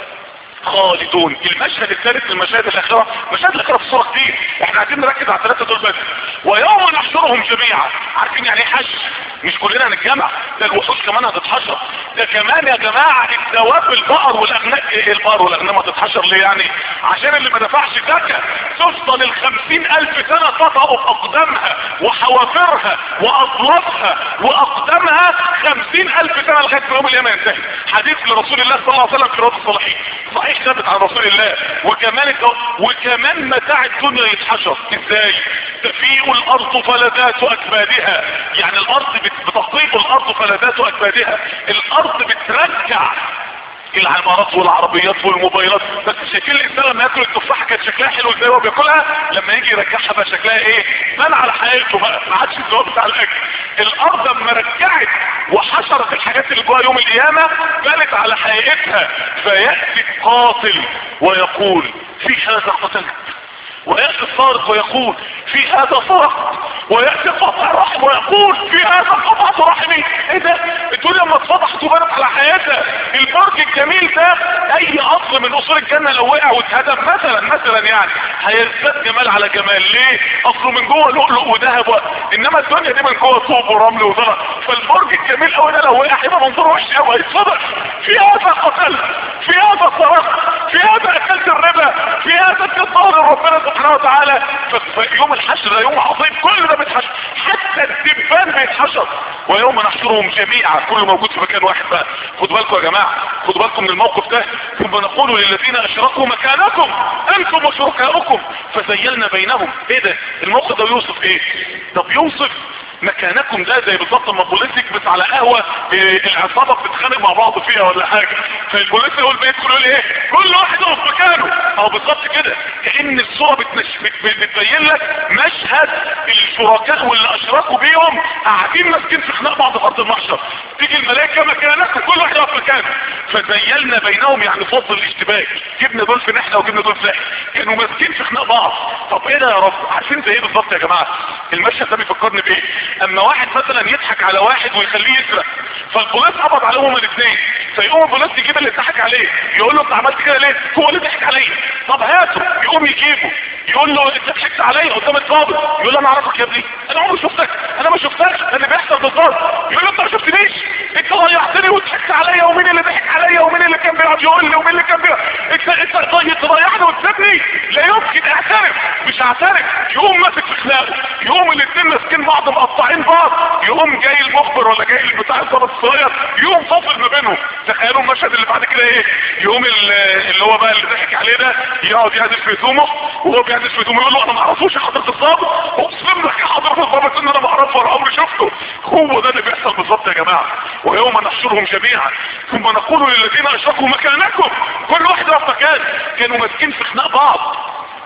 خالدون المشهد الثالث من المشاهد الاخيرة مشاهد الاخيرة في الصورة كتير احنا عايزين نركز على الثلاثة دول بس ويوم نحشرهم جميعا عارفين يعني ايه حشر مش كلنا هنتجمع ده الوحوش كمان هتتحشر ده كمان يا جماعة الدواب البقر والاغنام ايه البقر والاغنام هتتحشر ليه يعني عشان اللي ما دفعش زكاة تفضل الخمسين الف سنة تطأ اقدامها وحوافرها واطلافها واقدامها خمسين الف سنة لغاية يوم القيامة ينتهي حديث لرسول الله صلى الله عليه وسلم في رواه الصالحين صحيح ثابت عن رسول الله وكمان الدو... وكمان متاع الدنيا يتحشر ازاي تفيء الارض فلذات اكبادها يعني الارض بت... بتطيب الارض فلذات اكبادها الارض بترجع العمارات والعربيات والموبايلات بس شكل الانسان لما ياكل التفاحه كانت شكلها حلو ازاي وهو بياكلها لما يجي يرجعها بقى شكلها ايه بان على حقيقته بقى ما عادش الزوار بتاع الاكل الارض لما رجعت وحشرت الحاجات اللي جواها يوم القيامه بانت على حقيقتها فياتي القاتل ويقول في هذا قتلت ويأتي الصارخ ويقول في هذا صرخ ويأتي قطع رحم ويقول في هذا قطعة رحمي ايه ده الدنيا لما اتفضحت وبنت على حياتها البرج الجميل ده اي اصل من اصول الجنة لو وقع واتهدم مثلا مثلا يعني هيزداد جمال على جمال ليه اصله من جوه لؤلؤ وذهب و... انما الدنيا دي من جوه طوب ورمل وزرع فالبرج الجميل قوي ده لو وقع هيبقى منظره وحش قوي هيتفضح في هذا قتلت في هذا صرخت في هذا اكلت الربا في هذا اتظاهر ربنا سبحانه وتعالى فيوم الحشر ده يوم عظيم كل ده بيتحشر حتى الدبان بيتحشر ويوم نحشرهم جميعا كله موجود في مكان واحد بقى خدوا بالكم يا جماعه خدوا بالكم من الموقف ده ثم نقول للذين اشركوا مكانكم انتم وشركاؤكم فزيلنا بينهم ايه ده الموقف ده يوصف ايه طب يوصف مكانكم ده زي بالظبط لما البوليس يكبس على قهوه العصابه بتتخانق مع بعض فيها ولا حاجه فالبوليس يقول بيدخل يقول ايه كل واحد يقف مكانه اهو بالظبط كده كان الصوره بتنش... بت... بتبين لك مشهد الشركاء واللي اشركوا بيهم قاعدين ماسكين في خناق بعض في ارض المحشر تيجي الملائكه مكانكم كل واحد يقف مكانه فزيلنا بينهم يعني فضل الاشتباك جبنا دول في ناحيه وجبنا دول في ناحيه كانوا ماسكين في خناق بعض طب ايه ده يا رب عارفين زي ايه بالظبط يا جماعه المشهد ده بيفكرني بايه اما واحد مثلا يضحك على واحد ويخليه يسرق فالبوليس قبض عليهم هما الاثنين فيقوم البوليس يجيب اللي ضحك عليه يقول له انت عملت كده ليه هو اللي ضحك عليا طب هاته يقوم يجيبه يقول له انت ضحكت عليا قدام الضابط يقول له انا اعرفك يا ابني انا عمري شفتك انا ما شفتكش ده اللي بيحصل بالظبط يقول له انت ما شفتنيش انت ضيعتني وضحكت عليا ومين اللي ضحك عليا ومين اللي كان بيقعد يقول لي ومين اللي كان بيقعد انت انت ضيعت ضيعني وتسيبني لا يمكن اعترف مش هعترف يقوم ماسك في خناقه يقوم الاثنين ماسكين بعض مقطعين بعض يقوم جاي المخبر ولا جاي بتاع الضابط الصغير يقوم فاصل ما بينهم تخيلوا المشهد اللي بعد كده ايه يقوم اللي هو بقى اللي ضحك عليه ده يقعد يعزف في هدومه وهو بيعزف في هدومه يقول له انا ما اعرفوش يا حضره الضابط اقسم لك يا حضره الضابط ان انا ما اعرفه ولا عمري شفته هو ده اللي بيحصل بالظبط يا جماعه ويوم نحشرهم جميعا ثم نقول للذين اشركوا مكانكم كل واحد في مكان كانوا ماسكين في خناق بعض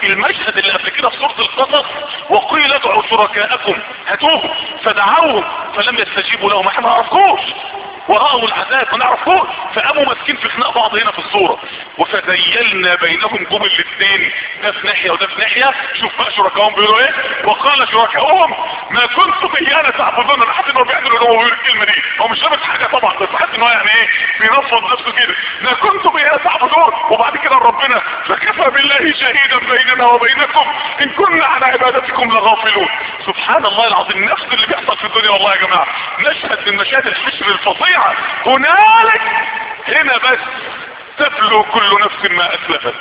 المشهد اللي قبل كده في سورة القصص وقيل ادعوا شركاءكم هاتوهم فدعوهم فلم يستجيبوا لهم احنا ما نعرفوش ورأوا العذاب ما نعرفوش فقاموا ماسكين في خناق بعض هنا في الصورة وفزيلنا بينهم جم الاثنين ده في ناحية وده في ناحية شوف بقى شركائهم بيقولوا ايه وقال شركائهم ما كنتم ايانا تعبدون انا حاسس ان هو بيعمل ان هو بيقول الكلمة دي هو مش لابس حاجة طبعا بس حاسس ان هو يعني ايه بينفض نفسه كده ما كنتم ايانا تعبدون وبعد كده ربنا فكفى بالله شهيدا بيننا وبينكم ان كنا عن عبادتكم لغافلون سبحان الله العظيم نفس اللي بيحصل في الدنيا والله يا جماعة مشهد من مشاهد الحشر الفظيعة هنالك هنا بس تبلو كل نفس ما اسلفت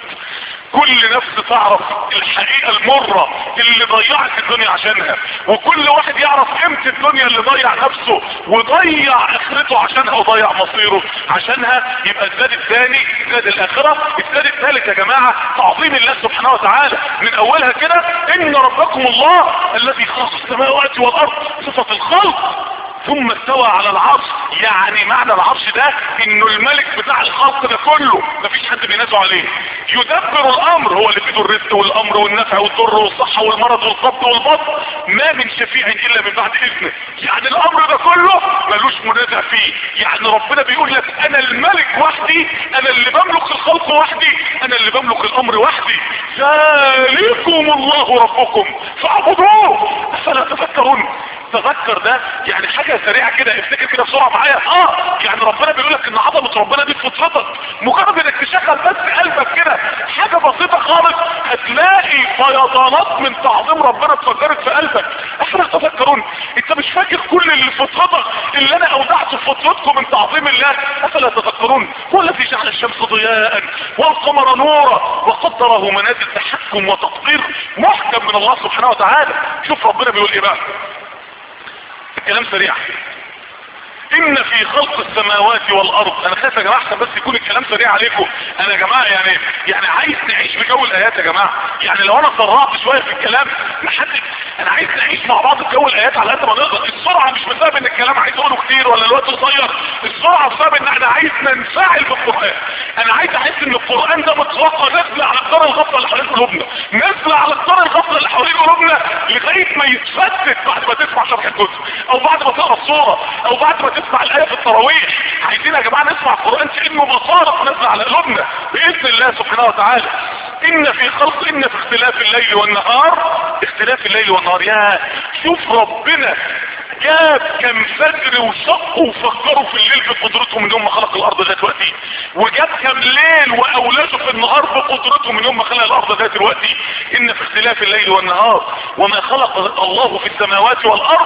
كل نفس تعرف الحقيقة المرة اللي ضيعت الدنيا عشانها وكل واحد يعرف قيمة الدنيا اللي ضيع نفسه وضيع اخرته عشانها وضيع مصيره عشانها يبقى الزاد الثاني زاد الاخرة الزاد الثالث يا جماعة تعظيم الله سبحانه وتعالى من اولها كده ان ربكم الله الذي خلق السماوات والارض صفة الخلق ثم استوى على العرش يعني معنى العرش ده انه الملك بتاع الخلق ده كله مفيش حد بينازع عليه يدبر الامر هو اللي بيده الرزق والامر والنفع والضر والصحة والمرض والقبض والبطن ما من شفيع الا من بعد اذنه يعني الامر ده كله ملوش منازع فيه يعني ربنا بيقول لك انا الملك وحدي انا اللي بملك الخلق وحدي انا اللي بملك الامر وحدي ذلكم الله ربكم فاعبدوه افلا تفكرون تذكر ده يعني حاجة سريعة كده افتكر كده بسرعة معايا اه يعني ربنا بيقول لك ان عظمة ربنا دي في فطرتك مجرد انك تشغل بس قلبك كده حاجة بسيطة خالص هتلاقي فيضانات من تعظيم ربنا اتفجرت في قلبك احنا تفكرون انت مش فاكر كل اللي في فطرتك اللي انا اودعته في فطرتكم من تعظيم الله افلا تذكرون هو الذي جعل الشمس ضياء والقمر نورا وقدره منازل تحكم وتقدير محكم من الله سبحانه وتعالى شوف ربنا بيقول ايه بقى الكلام سريع ان في خلق السماوات والارض انا خايف يا جماعه عشان بس يكون الكلام سريع عليكم انا يا جماعه يعني يعني عايز نعيش بجو الايات يا جماعه يعني لو انا سرعت شويه في الكلام محدش انا عايز نعيش مع بعض بجو الايات على قد ما نقدر السرعه مش بسبب ان الكلام عايز اقوله كتير ولا الوقت قصير السرعه بسبب ان احنا عايز ننفعل بالقران انا عايز احس ان القران ده مطلقه نازله على قدر الغفله اللي حوالين قلوبنا نازله على قدر الغفله اللي حوالين قلوبنا لغايه ما يتفتت بعد ما تسمع شرح الجزء او بعد ما تقرا الصوره او بعد ما تسمع الايه في التراويح عايزين يا جماعه نسمع القران كانه بصارق نازله على قلوبنا باذن الله سبحانه وتعالى ان في خلق ان في اختلاف الليل والنهار اختلاف الليل والنهار يا شوف ربنا جاب كم فجر وشقوا وفكروا في الليل بقدرتهم من يوم ما خلق الارض لغايه دلوقتي وجاب كم ليل واولاده في النهار بقدرتهم من يوم ما خلق الارض لغايه دلوقتي ان في اختلاف الليل والنهار وما خلق الله في السماوات والارض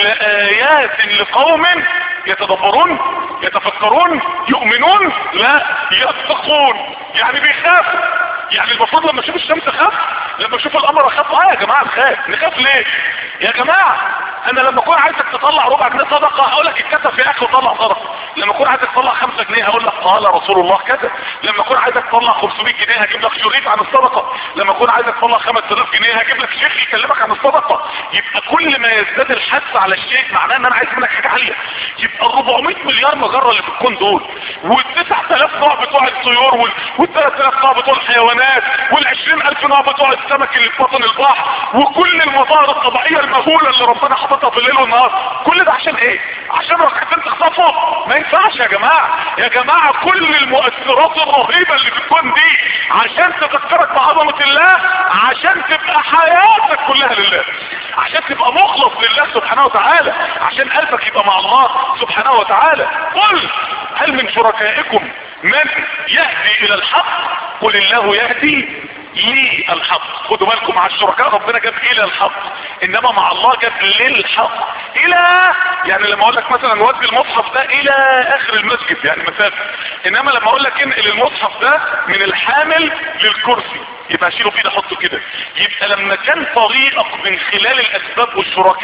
لايات لقوم يتدبرون يتفكرون يؤمنون لا يتقون يعني بيخافوا يعني المفروض لما اشوف الشمس اخاف لما اشوف القمر اخاف اه يا جماعه نخاف نخاف ليه يا جماعه انا لما اكون عايزك تطلع ربع جنيه صدقه هقول لك اتكتب في اخر طلع صدقه لما اكون عايزك تطلع 5 جنيه هقول لك قال رسول الله كذا لما اكون عايزك تطلع 500 جنيه هجيب لك شريط عن الصدقه لما اكون عايزك تطلع 5000 جنيه هجيب لك شيخ يكلمك عن الصدقه يبقى كل ما يزداد الحث على الشيء معناه ان انا عايز منك حاجه عاليه يبقى ال 400 مليار مجره اللي في الكون دول وال 9000 نوع بتوع الطيور وال 3000 نوع بتوع الحيوانات وال 20000 نوع بتوع السمك اللي في بطن البحر وكل المظاهر الطبيعيه المهوله اللي ربنا حاططها في الليل والنهار كل ده عشان ايه عشان ركعتين تخطفوا ما ينفعش يا جماعه يا جماعه كل المؤثرات الرهيبه اللي في الكون دي عشان تذكرك بعظمه الله عشان تبقى حياتك كلها لله عشان تبقى مخلص لله سبحانه وتعالى عشان قلبك يبقى مع الله سبحانه وتعالى قل هل من شركائكم من يهدي الى الحق قل الله يهدي للحق خدوا بالكم مع الشركاء ربنا جاب الى الحق انما مع الله جاب للحق الى يعني لما اقول لك مثلا ودي المصحف ده الى اخر المسجد يعني مسافه انما لما اقول لك انقل المصحف ده من الحامل للكرسي يبقى اشيله في ايدي احطه كده يبقى لما كان طريقك من خلال الاسباب والشركاء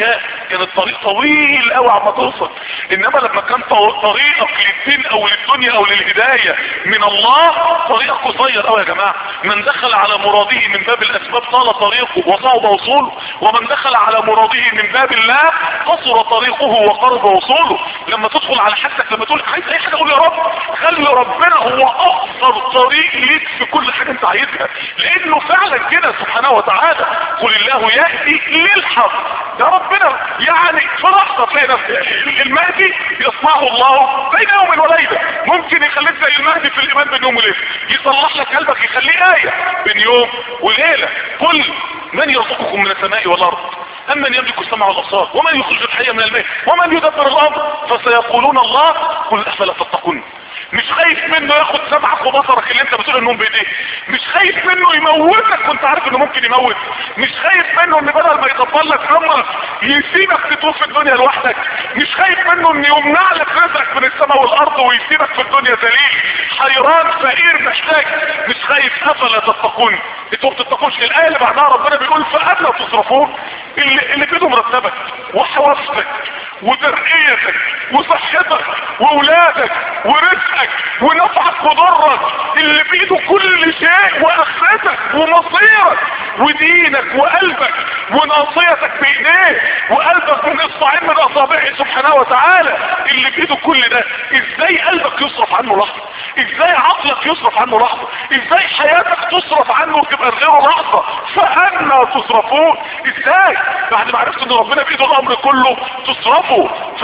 كان الطريق طويل قوي عما توصل انما لما كان طريقك للدين او للدنيا او للهداية من الله طريقك قصير قوي يا جماعة من دخل على مراده من باب الاسباب طال طريقه وصعب وصوله ومن دخل على مراده من باب الله قصر طريقه وقرب وصوله لما تدخل على حاجتك لما تقول عايز اي حاجة قول يا رب خلي ربنا هو اقصر طريق ليك في كل حاجة انت عايزها لانه فعلا كده سبحانه وتعالى قل الله يهدي للحق ده ربنا يعني في لحظة تلاقي نفسك المهدي يصنعه الله بين يوم وليلة ممكن يخليك زي المهدي في الايمان بين يوم وليلة يصلح لك قلبك يخليه آية بين يوم وليلة قل من يرزقكم من السماء والارض أمن يملك السمع والأبصار ومن يخرج الحي من الميت ومن يدبر الأمر فسيقولون الله قل أفلا تتقون مش خايف منه ياخد سمعك وبصرك اللي انت بتقول انهم بايديه مش خايف منه يموتك وانت عارف انه ممكن يموت مش خايف منه ان بدل ما يطبل لك امرك يسيبك تطوف في الدنيا لوحدك مش خايف منه ان يمنع لك رزقك من السماء والارض ويسيبك في الدنيا ذليل حيران فقير محتاج مش خايف افلا تتقون انتوا ما بتتقوش الايه اللي بعدها ربنا بيقول فافلا تصرفون اللي, اللي بيده مرتبك وحواستك وترقيتك وصحتك واولادك ورزقك ونفعك وضرك اللي بايده كل شيء واخرتك ومصيرك ودينك وقلبك وناصيتك بايديه وقلبك من اصبعين من اصابعه سبحانه وتعالى اللي بايده كل ده ازاي قلبك يصرف عنه لحظه ازاي عقلك يصرف عنه لحظه ازاي حياتك تصرف عنه وتبقى غيره لحظه فانا تصرفون ازاي بعد ما عرفت ان ربنا بايده الامر كله تصرفوا ف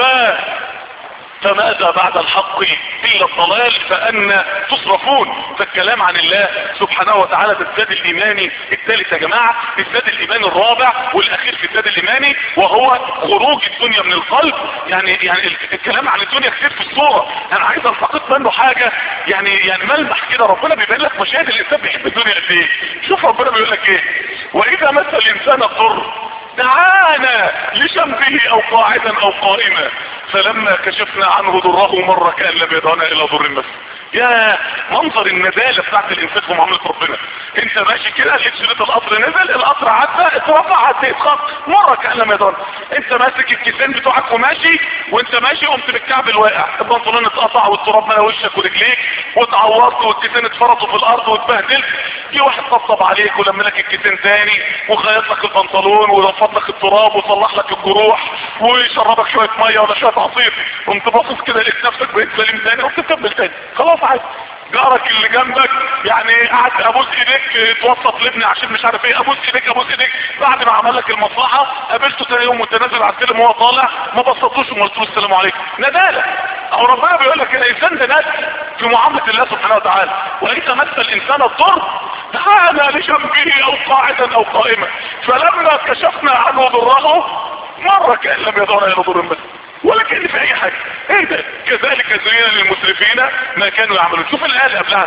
فماذا بعد الحق الا الضلال فان تصرفون فالكلام عن الله سبحانه وتعالى ده الزاد الايماني الثالث يا جماعة الزاد الايماني الرابع والاخير في الزاد الايماني وهو خروج الدنيا من القلب يعني يعني الكلام عن الدنيا كتير في الصورة انا عايز التقط منه حاجة يعني يعني ملمح كده ربنا بيبين لك مشاهد الانسان بيحب الدنيا قد ايه شوف ربنا بيقول لك ايه واذا مس الانسان الضر دعانا لجنبه او قاعدا او قائما فلما كشفنا عنه ضره مرة كان لم يدعنا الى ضر بس يا منظر الندالة بتاعت الانسان في معاملة ربنا انت ماشي كده لقيت شريط القطر نزل القطر عدى اترفع عدى اتخط مرة كان لم يدعنا انت ماسك الكيسين بتوعك وماشي وانت ماشي قمت بالكعب الواقع البنطلون اتقطع والتراب ملا وشك ورجليك واتعورت والكيسين اتفرطوا في الارض واتبهدلت في واحد طبطب عليك ولم لك الكيسين تاني وخيط لك البنطلون ورفض لك التراب وصلح لك الجروح ويشربك شوية مية ولا شوية عصير قمت باصص كده لقيت نفسك بقيت سليم تاني قمت تكمل تاني خلاص عادي جارك اللي جنبك يعني قعد ابوس ايديك توسط لابني عشان مش عارف ايه ابوس ايديك ابوس ايديك بعد ما عمل لك المصلحه قابلته تاني يوم وانت نازل على السلم وهو طالع ما بسطوش وما قلتلوش السلام عليكم ندالة او ربنا بيقول لك الانسان ده ناس في معامله الله سبحانه وتعالى وانت مثل الانسان الضر تعالى لجنبه او قاعدا او قائما فلما كشفنا عنه ضره مره كان لم يدعنا الى ضر بس ولا كان في اي حاجة ايه ده كذلك زين للمسرفين ما كانوا يعملون شوف الآية اللي قبلها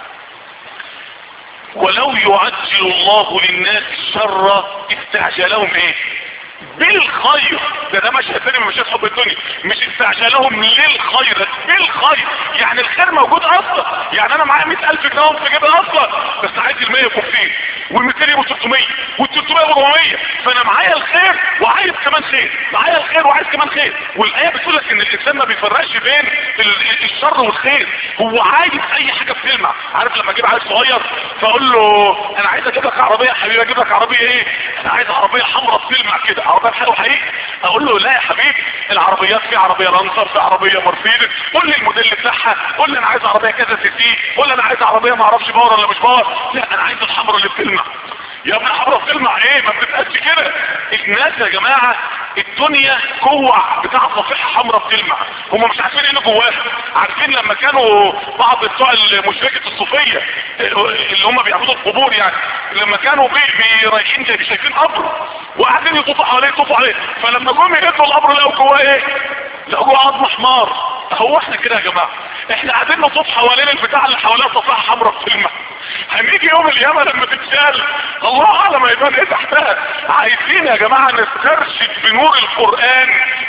ولو يعجل الله للناس الشر استعجلهم ايه بالخير ده ده مشهد ثاني من مشاهد حب الدنيا مش استعجالهم للخير بالخير يعني الخير موجود اصلا يعني انا معايا 100000 جنيه في جيبي اصلا بس عايز ال 100 يكفيه وال 200 يبقوا 300 وال 300 يبقوا 400 فانا معايا الخير وعايز كمان خير معايا الخير وعايز كمان خير والايه بتقول لك ان الانسان ما بيفرقش بين الشر والخير هو عايز اي حاجه بتلمع عارف لما اجيب عيل صغير فاقول له انا عايز اجيب لك عربيه يا حبيبي اجيب لك عربيه ايه انا عايز عربيه حمراء بتلمع كده عربيه حلوه حقيقي اقول له لا يا حبيبي العربيات في عربيه لانسر في عربيه مرسيدس قول لي الموديل بتاعها قول لي انا عايز عربيه كذا سي سي قول لي انا عايز عربيه ما اعرفش باور ولا مش باور لا انا عايز الحمراء اللي بتلمع يا ابني حمراء بتلمع ايه ما بتبقاش كده الناس يا جماعه الدنيا كوع بتاع صفيحه حمراء بتلمع هم مش عارفين ايه اللي جواها عارفين لما كانوا بعض بتوع المشركه الصوفيه اللي هم بيعبدوا القبور يعني لما كانوا بي بي رايحين جاي شايفين قبر وقاعدين يطوفوا حواليه يطوفوا عليه فلما جم يهدوا القبر لقوا جواه ايه لقوا جواه عظم حمار هو احنا كده يا جماعه احنا قاعدين نطوف حوالين البتاع اللي حواليها صفيحه حمراء بتلمع هنيجي يوم القيامه لما تتشال الله اعلم هيبان ايه تحتها عايزين يا جماعه نسترشد بنور القران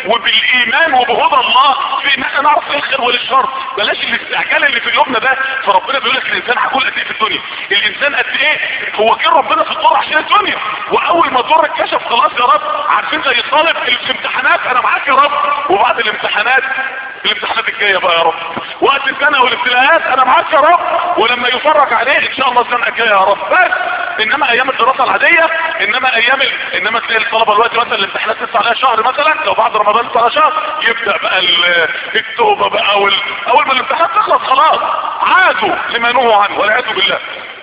وبالايمان وبهدى الله في ان احنا نعرف ايه الخير والشر بلاش الاستعجال اللي في قلوبنا ده فربنا بيقول لك الانسان هيكون قد ايه في الدنيا الانسان قد ايه هو كان ربنا في الدور عشان الدنيا واول ما الدور اتكشف خلاص يا رب عارفين زي الطالب اللي في امتحانات انا معاك يا رب وبعد الامتحانات الامتحانات الجايه بقى يا رب وقت السنه والابتلاءات انا معاك يا رب ولما يفرج عليه ان شاء الله السنه الجايه يا رب بس انما ايام الدراسه العاديه انما ايام ال... انما تلاقي الطلبه دلوقتي مثلا الامتحانات لسه عليها شهر مثلا لو بعد رمضان لسه على شهر يبدا بقى ال... التوبه بقى وال... اول ما الامتحانات تخلص خلاص عادوا لما نهوا عنه والعياذ بالله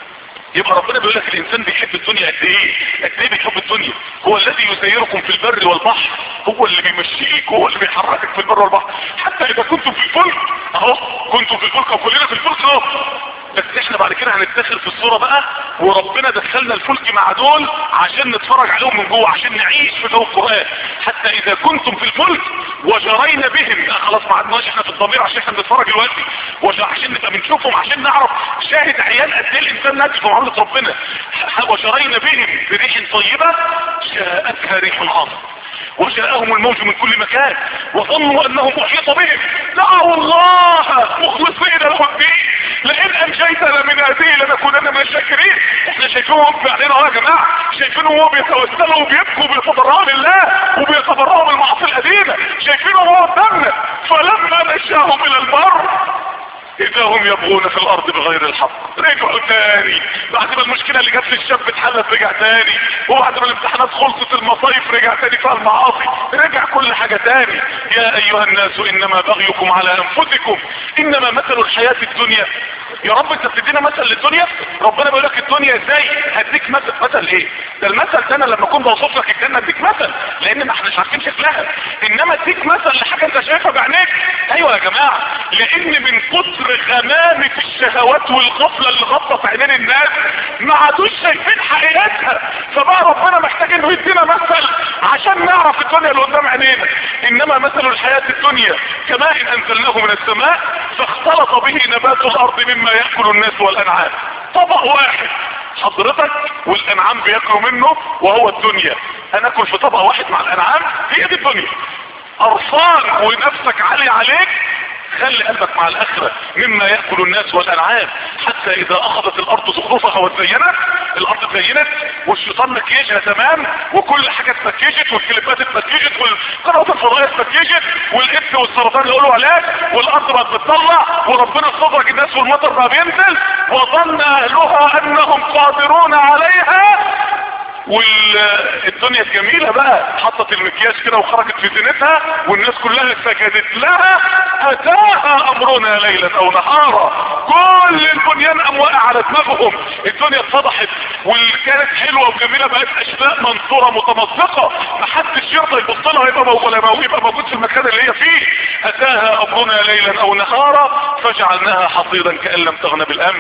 يبقى ربنا بيقول لك الانسان بيحب الدنيا قد ايه قد ايه بيحب الدنيا هو الذي يسيركم في البر والبحر هو اللي بيمشيك هو اللي بيحركك في البر والبحر حتى اذا كنتم في الفلك اهو كنتم في الفلك وكلنا في الفلك اهو بس احنا بعد كده هنتدخل في الصورة بقى وربنا دخلنا الفلك مع دول عشان نتفرج عليهم من جوه عشان نعيش في جو القرآن حتى اذا كنتم في الفلك وجرينا بهم لا خلاص ما عدناش احنا في الضمير عشان احنا بنتفرج دلوقتي وج- عشان نبقى بنشوفهم عشان نعرف شاهد عيان قد ايه الانسان ناجح في معاملة ربنا ح- وجرينا بهم بريح طيبة جاءتها ريح عاصف وجاءهم الموج من كل مكان وظنوا انهم احيط بهم دعوا الله مخلصين له الدين لئن انجيتنا من هذه لنكونن من الشاكرين احنا شايفينهم في علينا يا جماعه شايفينهم وهو بيتوسلوا وبيبكوا وبيتضرعوا لله وبيتضرعوا من المعاصي القديمه شايفينهم وهو قدامنا فلما نشاهم الى البر اذا هم يبغون في الارض بغير الحق رجعوا تاني بعد ما المشكلة اللي جت للشاب اتحلت رجع تاني وبعد ما الامتحانات خلصت المصايف رجع تاني فيها المعاصي رجع كل حاجة تاني يا ايها الناس انما بغيكم على انفسكم انما مثل الحياة الدنيا يا رب انت بتدينا مثل للدنيا ربنا بيقول لك الدنيا ازاي هديك مثل مثل ايه ده المثل ده انا لما اكون بوصف لك الجنه اديك مثل لان ما احناش عارفين شكلها انما اديك مثل لحاجه انت شايفها بعينيك ايوه يا جماعه لان من كتر غمامه الشهوات والغفله اللي غطت عينين الناس ما عادوش شايفين حقيقتها فبقى ربنا محتاج انه يدينا مثل عشان نعرف الدنيا اللي قدام عينينا انما مثل الحياه الدنيا كماء انزلناه من السماء فاختلط به نبات الارض مما ياكل الناس والانعام طبق واحد حضرتك والانعام بياكلوا منه وهو الدنيا هناكل في طبق واحد مع الانعام هي دي الدنيا قرفان ونفسك عالي عليك خلي قلبك مع الاخرة مما يأكل الناس والانعام حتى اذا اخذت الارض زخرفها وتزينت الارض تزينت والشيطان مكيجها تمام وكل حاجة اتمكيجت والكليبات اتمكيجت والقنوات الفضائية اتمكيجت والاكس والسرطان يقولوا علاج والارض بقت بتطلع وربنا استدرج الناس والمطر بقى بينزل وظن اهلها انهم قادرون عليها والدنيا الجميلة بقى حطت المكياج كده وخرجت في زينتها والناس كلها سجدت لها اتاها امرنا ليلا او نهارا كل البنيان قام واقع على دماغهم الدنيا اتفضحت واللي كانت حلوة وجميلة بقت اشلاء منصورة متمزقة محدش يرضى يبص لها يبقى موجود يبقى موجود في المكان اللي هي فيه اتاها امرنا ليلا او نهارا فجعلناها حصيدا كأن لم تغن بالامس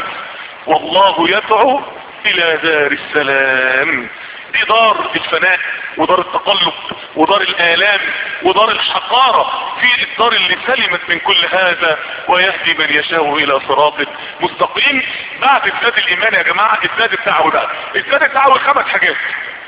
والله يدعو الى دار السلام دي دار الفناء ودار التقلب ودار الآلام ودار الحقارة في الدار اللي سلمت من كل هذا ويهدي من يشاء إلى صراط مستقيم بعد ازداد الإيمان يا جماعة ازداد الدعوة بقى ازداد الدعوة خمس حاجات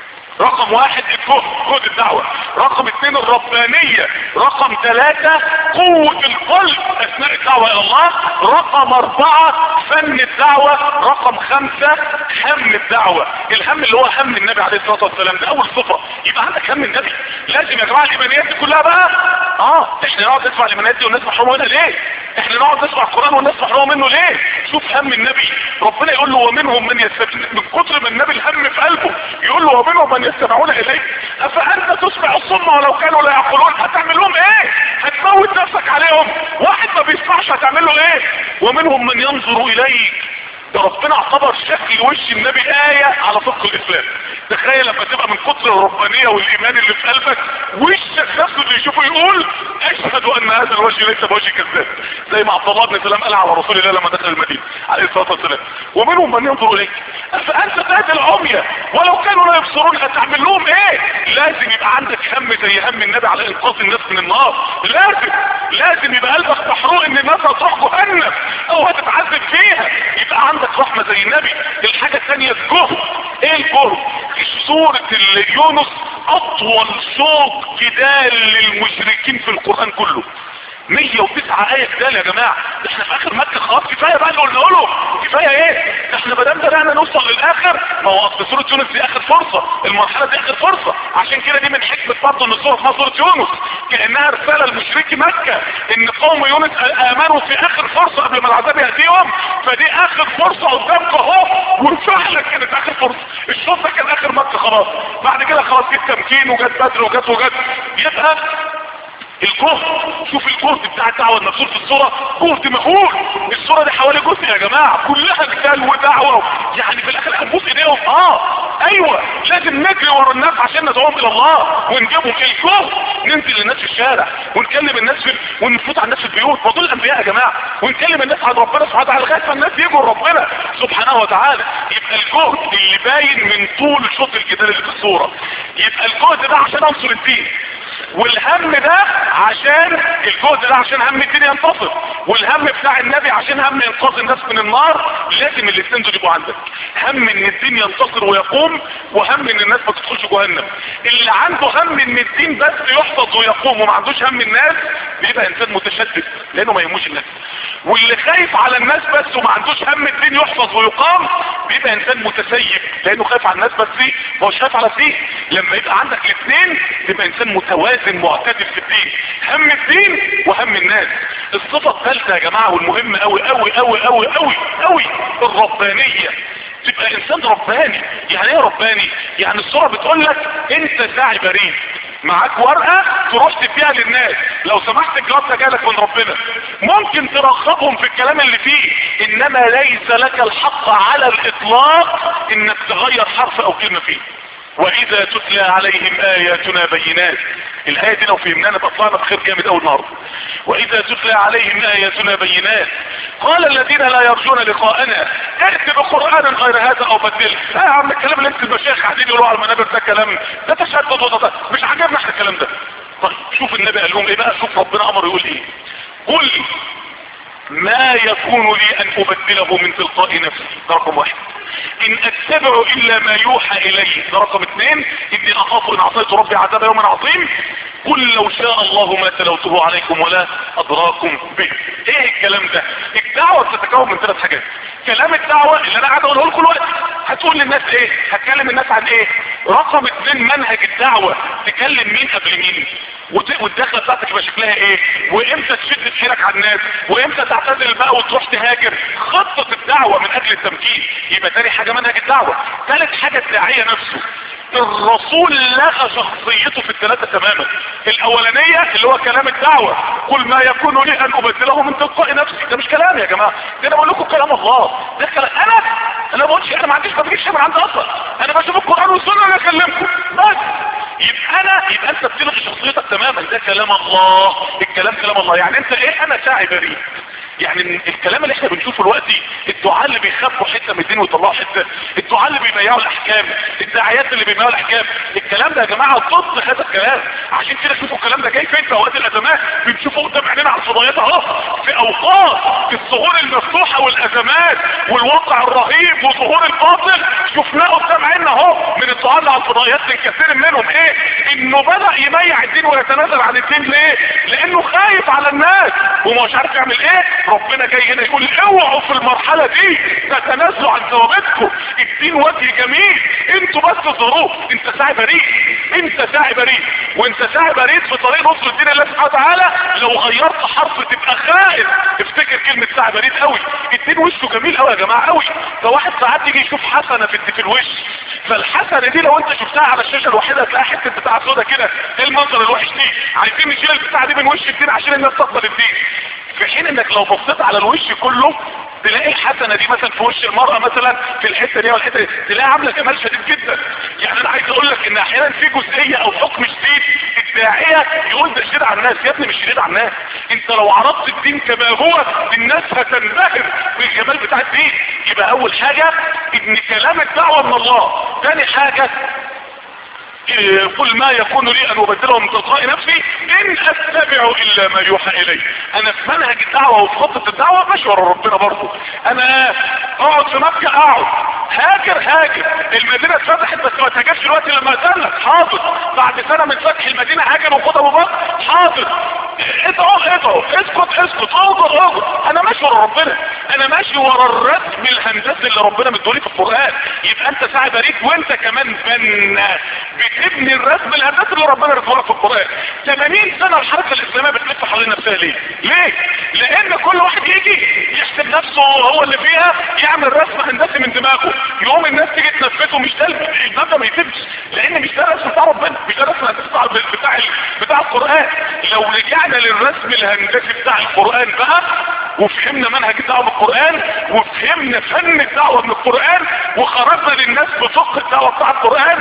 رقم واحد الجهد جهد الدعوة رقم اثنين الربانية رقم ثلاثة قوة القلب اثناء الدعوة الى الله رقم اربعة فن الدعوة رقم خمسة هم الدعوة الهم اللي هو هم النبي عليه الصلاة والسلام ده اول صفة يبقى عندك هم النبي لازم يا جماعة الايمانيات دي كلها بقى اه احنا نقعد نسمع الايمانيات دي والناس محرومة منها ليه احنا نقعد نسمع القرآن والناس محرومة منه ليه شوف هم النبي ربنا يقول له ومنهم من يستجيب من كتر ما النبي الهم في قلبه يقول له ومنهم من يستمعون اليك افانت تسمع الصم ولو كانوا لا يعقلون هتعمل لهم ايه هتموت نفسك عليهم واحد ما بيسمعش هتعمل له ايه ومنهم من ينظر اليك ده ربنا اعتبر شكل وش النبي آية على صدق الإسلام تخيل لما تبقى من كتر الربانية والإيمان اللي في قلبك وشك نفسه اللي يشوفه يقول أشهد أن هذا الوجه ليس بوجه كذاب زي ما عبد الله بن سلام قال على رسول الله لما دخل المدينة عليه الصلاة والسلام ومنهم من ينظر إليك فأنت تأتي العمية ولو كانوا لا يبصرون هتعمل لهم إيه لازم يبقى عندك هم زي هم النبي على إنقاذ الناس من النار لازم لازم يبقى قلبك محروق إن الناس هتروح جهنم أو هتتعذب فيها يبقى عندك رحمة زي النبي الحاجة الثانية الجهد ايه الجهد سورة يونس اطول شوق جدال للمشركين 109 آية كده يا جماعة ده احنا في اخر مكة خلاص كفاية بقى اللي قلنا له كفاية ايه ده احنا مادام بدأنا نوصل للاخر ما هو اصل سورة يونس دي اخر فرصة المرحلة دي اخر فرصة عشان كده دي من حكمة برضه ان سورة اسمها سورة يونس كأنها رسالة لمشركي مكة ان قوم يونس امنوا في اخر فرصة قبل ما العذاب يأتيهم فدي اخر فرصة قدامك اهو وفعلا كانت اخر فرصة الشوط ده كان اخر مكة خلاص بعد كده خلاص جت تمكين وجت بدر وجت وجت يبقى الجهد شوف الجهد بتاع الدعوة المبذول في الصورة جهد مهول الصورة دي حوالي جزء يا جماعة كلها قتال ودعوة يعني في الاخر هنبوس ايديهم اه ايوه لازم نجري ورا الناس عشان ندعوهم الى الله ونجيبهم الجهد ننزل للناس في الشارع ونكلم الناس في ونفوت على الناس في البيوت ما دول الانبياء يا جماعة ونكلم الناس عن ربنا سبحانه وتعالى لغاية ما الناس يجوا لربنا سبحانه وتعالى يبقى الجهد اللي باين من طول شوط الجدال اللي في الصورة يبقى الجهد ده عشان انصر الدين والهم ده عشان الجهد ده عشان هم الدين ينتصر والهم بتاع النبي عشان هم انقاذ الناس من النار لازم الاثنين دول يبقوا عندك هم ان الدين ينتصر ويقوم وهم ان الناس ما تدخلش جهنم اللي عنده هم ان الدين بس يحفظ ويقوم وما عندوش هم الناس بيبقى انسان متشدد لانه ما يهموش الناس واللي خايف على الناس بس وما عندوش هم الدين يحفظ ويقام بيبقى انسان متسيب لانه خايف على الناس بس ما هوش خايف على الدين لما يبقى عندك الاثنين تبقى انسان متوازن معتدل في الدين هم الدين وهم الناس الصفة الثالثة يا جماعة والمهمة قوي قوي قوي قوي قوي قوي الربانية تبقى انسان رباني يعني ايه رباني يعني الصورة بتقول لك انت ساعي بريد معاك ورقة تروح تديها للناس لو سمحت الجواب ده جالك من ربنا ممكن ترغبهم في الكلام اللي فيه انما ليس لك الحق على الاطلاق انك تغير حرف او كلمة فيه واذا تتلى عليهم اياتنا بينات الايه دي لو فهمناها نبقى طلعنا بخير جامد قوي النهارده واذا تتلى عليهم اياتنا بينات قال الذين لا يرجون لقاءنا ائت بقران غير هذا او بدله لا يا عم الكلام اللي انت المشايخ قاعدين يقولوا على المنابر ده كلام ده تشدد وده مش عاجبنا احنا الكلام ده طيب شوف النبي قال لهم ايه بقى شوف ربنا امر يقول ايه قل ما يكون لي ان ابدله من تلقاء نفسي ده رقم واحد ان اتبع الا ما يوحى الي ده رقم اثنين اني اخاف ان عصيت ربي عذاب يوم عظيم قل لو شاء الله ما تلوته عليكم ولا ادراكم به ايه الكلام ده الدعوة بتتكون من ثلاث حاجات كلام الدعوة اللي انا قاعد اقوله لكم الوقت هتقول للناس ايه هتكلم الناس عن ايه رقم اثنين منهج الدعوة تكلم مين قبل مين والدخلة بتاعتك يبقى شكلها ايه وامتى تشد حيلك على الناس وامتى تعتزل بقى وتروح تهاجر خطة الدعوة من اجل التمكين يبقى تاني حاجة منهج الدعوة ثالث حاجة الداعية نفسه الرسول لغى شخصيته في الثلاثة تماما الاولانية اللي هو كلام الدعوة قل ما يكون لي ان ابدله من تلقاء نفسي ده مش كلام يا جماعة ده انا بقول لكم كلام الله ده كلام انا انا ما بقولش انا ما عنديش ما بجيش من عندي اصلا انا بشوف القرآن والسنة انا اكلمكم بس يبقى انا يبقى انت بتلغي شخصيتك تماما ده كلام الله الكلام كلام الله يعني انت ايه انا ساعي بريء يعني الكلام اللي احنا بنشوفه دلوقتي الدعاء اللي بيخبوا حته من الدين ويطلعوا حته الدعاء اللي بيبيعوا الاحكام الداعيات اللي بيبيعوا الاحكام الكلام ده يا جماعه ضد هذا الكلام عشان كده شوفوا الكلام ده جاي فين في اوقات الازمات بنشوفه قدام عينينا على الفضائيات اهو في اوقات الظهور المفتوحه والازمات والواقع الرهيب وظهور الباطل شفناه قدام عيننا اهو من الدعاء على الفضائيات كثير منهم ايه انه بدا يبيع الدين ويتنازل عن الدين ليه لانه خايف على الناس ومش عارف يعمل ايه ربنا جاي هنا يقول اوعوا في المرحلة دي تتنازلوا عن ثوابتكم الدين وجه جميل انتوا بس ظروف انت ساعي بريء انت ساعي بريء وانت ساعي بريء في طريق نصر الدين الله سبحانه وتعالى لو غيرت حرف تبقى خائف افتكر كلمة ساعي بريء قوي الدين وشه جميل قوي يا جماعة قوي فواحد ساعات يجي يشوف حسنة في في الوش فالحسنة دي لو انت شفتها على الشاشة الوحيدة هتلاقي حتة بتاع سودا كده ايه المنظر الوحش دي عايزين نشيل البتاعة دي من وش الدين عشان الناس تقبل الدين في حين انك لو بصيت على الوش كله تلاقي الحسنة دي مثلا في وش المرأة مثلا في الحتة دي والحتة دي تلاقي عاملة جمال شديد جدا يعني انا عايز اقول لك ان احيانا في جزئية او حكم شديد الداعية يقول ده شديد على الناس يا ابني مش شديد على الناس انت لو عرضت الدين كما هو الناس هتنبهر بالجمال بتاع الدين يبقى اول حاجة ان كلام الدعوة من الله تاني حاجة قل ما يكون لي ان ابدله من تلقاء نفسي ان اتبع الا ما يوحى الي انا في منهج الدعوة وفي خطة الدعوة ماشي ورا ربنا برضه انا اقعد في مكة اقعد هاجر هاجر المدينة اتفتحت بس ما تهاجرش دلوقتي لما اتقلك حاضر بعد سنة من فتح المدينة هاجر وخد ابو بكر حاضر ادعوا ادعوا اسكت اسكت اغضر اغضر انا ماشي ورا ربنا انا ماشي ورا الرسم الهندسي اللي ربنا مدولي في القرآن يبقى انت ساعد بريد وانت كمان بنا بتبني الرسم الهندسي اللي ربنا رسمه في القرآن 80 سنة الحركة الاسلامية بتلف حوالين نفسها ليه ليه لان كل واحد يجي يحسب نفسه هو اللي فيها يعمل رسم هندسي من دماغه يقوم الناس تيجي تنفذه مش ده المبنى ما يتمش لان مش ده الرسم بتاع ربنا مش ده الرسم الهندسي بتاع بتاع بتاع القرآن لو رجعنا للرسم الهندسي بتاع القرآن بقى وفهمنا منهج الدعوة من القرآن وفهمنا فن الدعوة من القرآن وخرجنا للناس بفقه الدعوة بتاع القرآن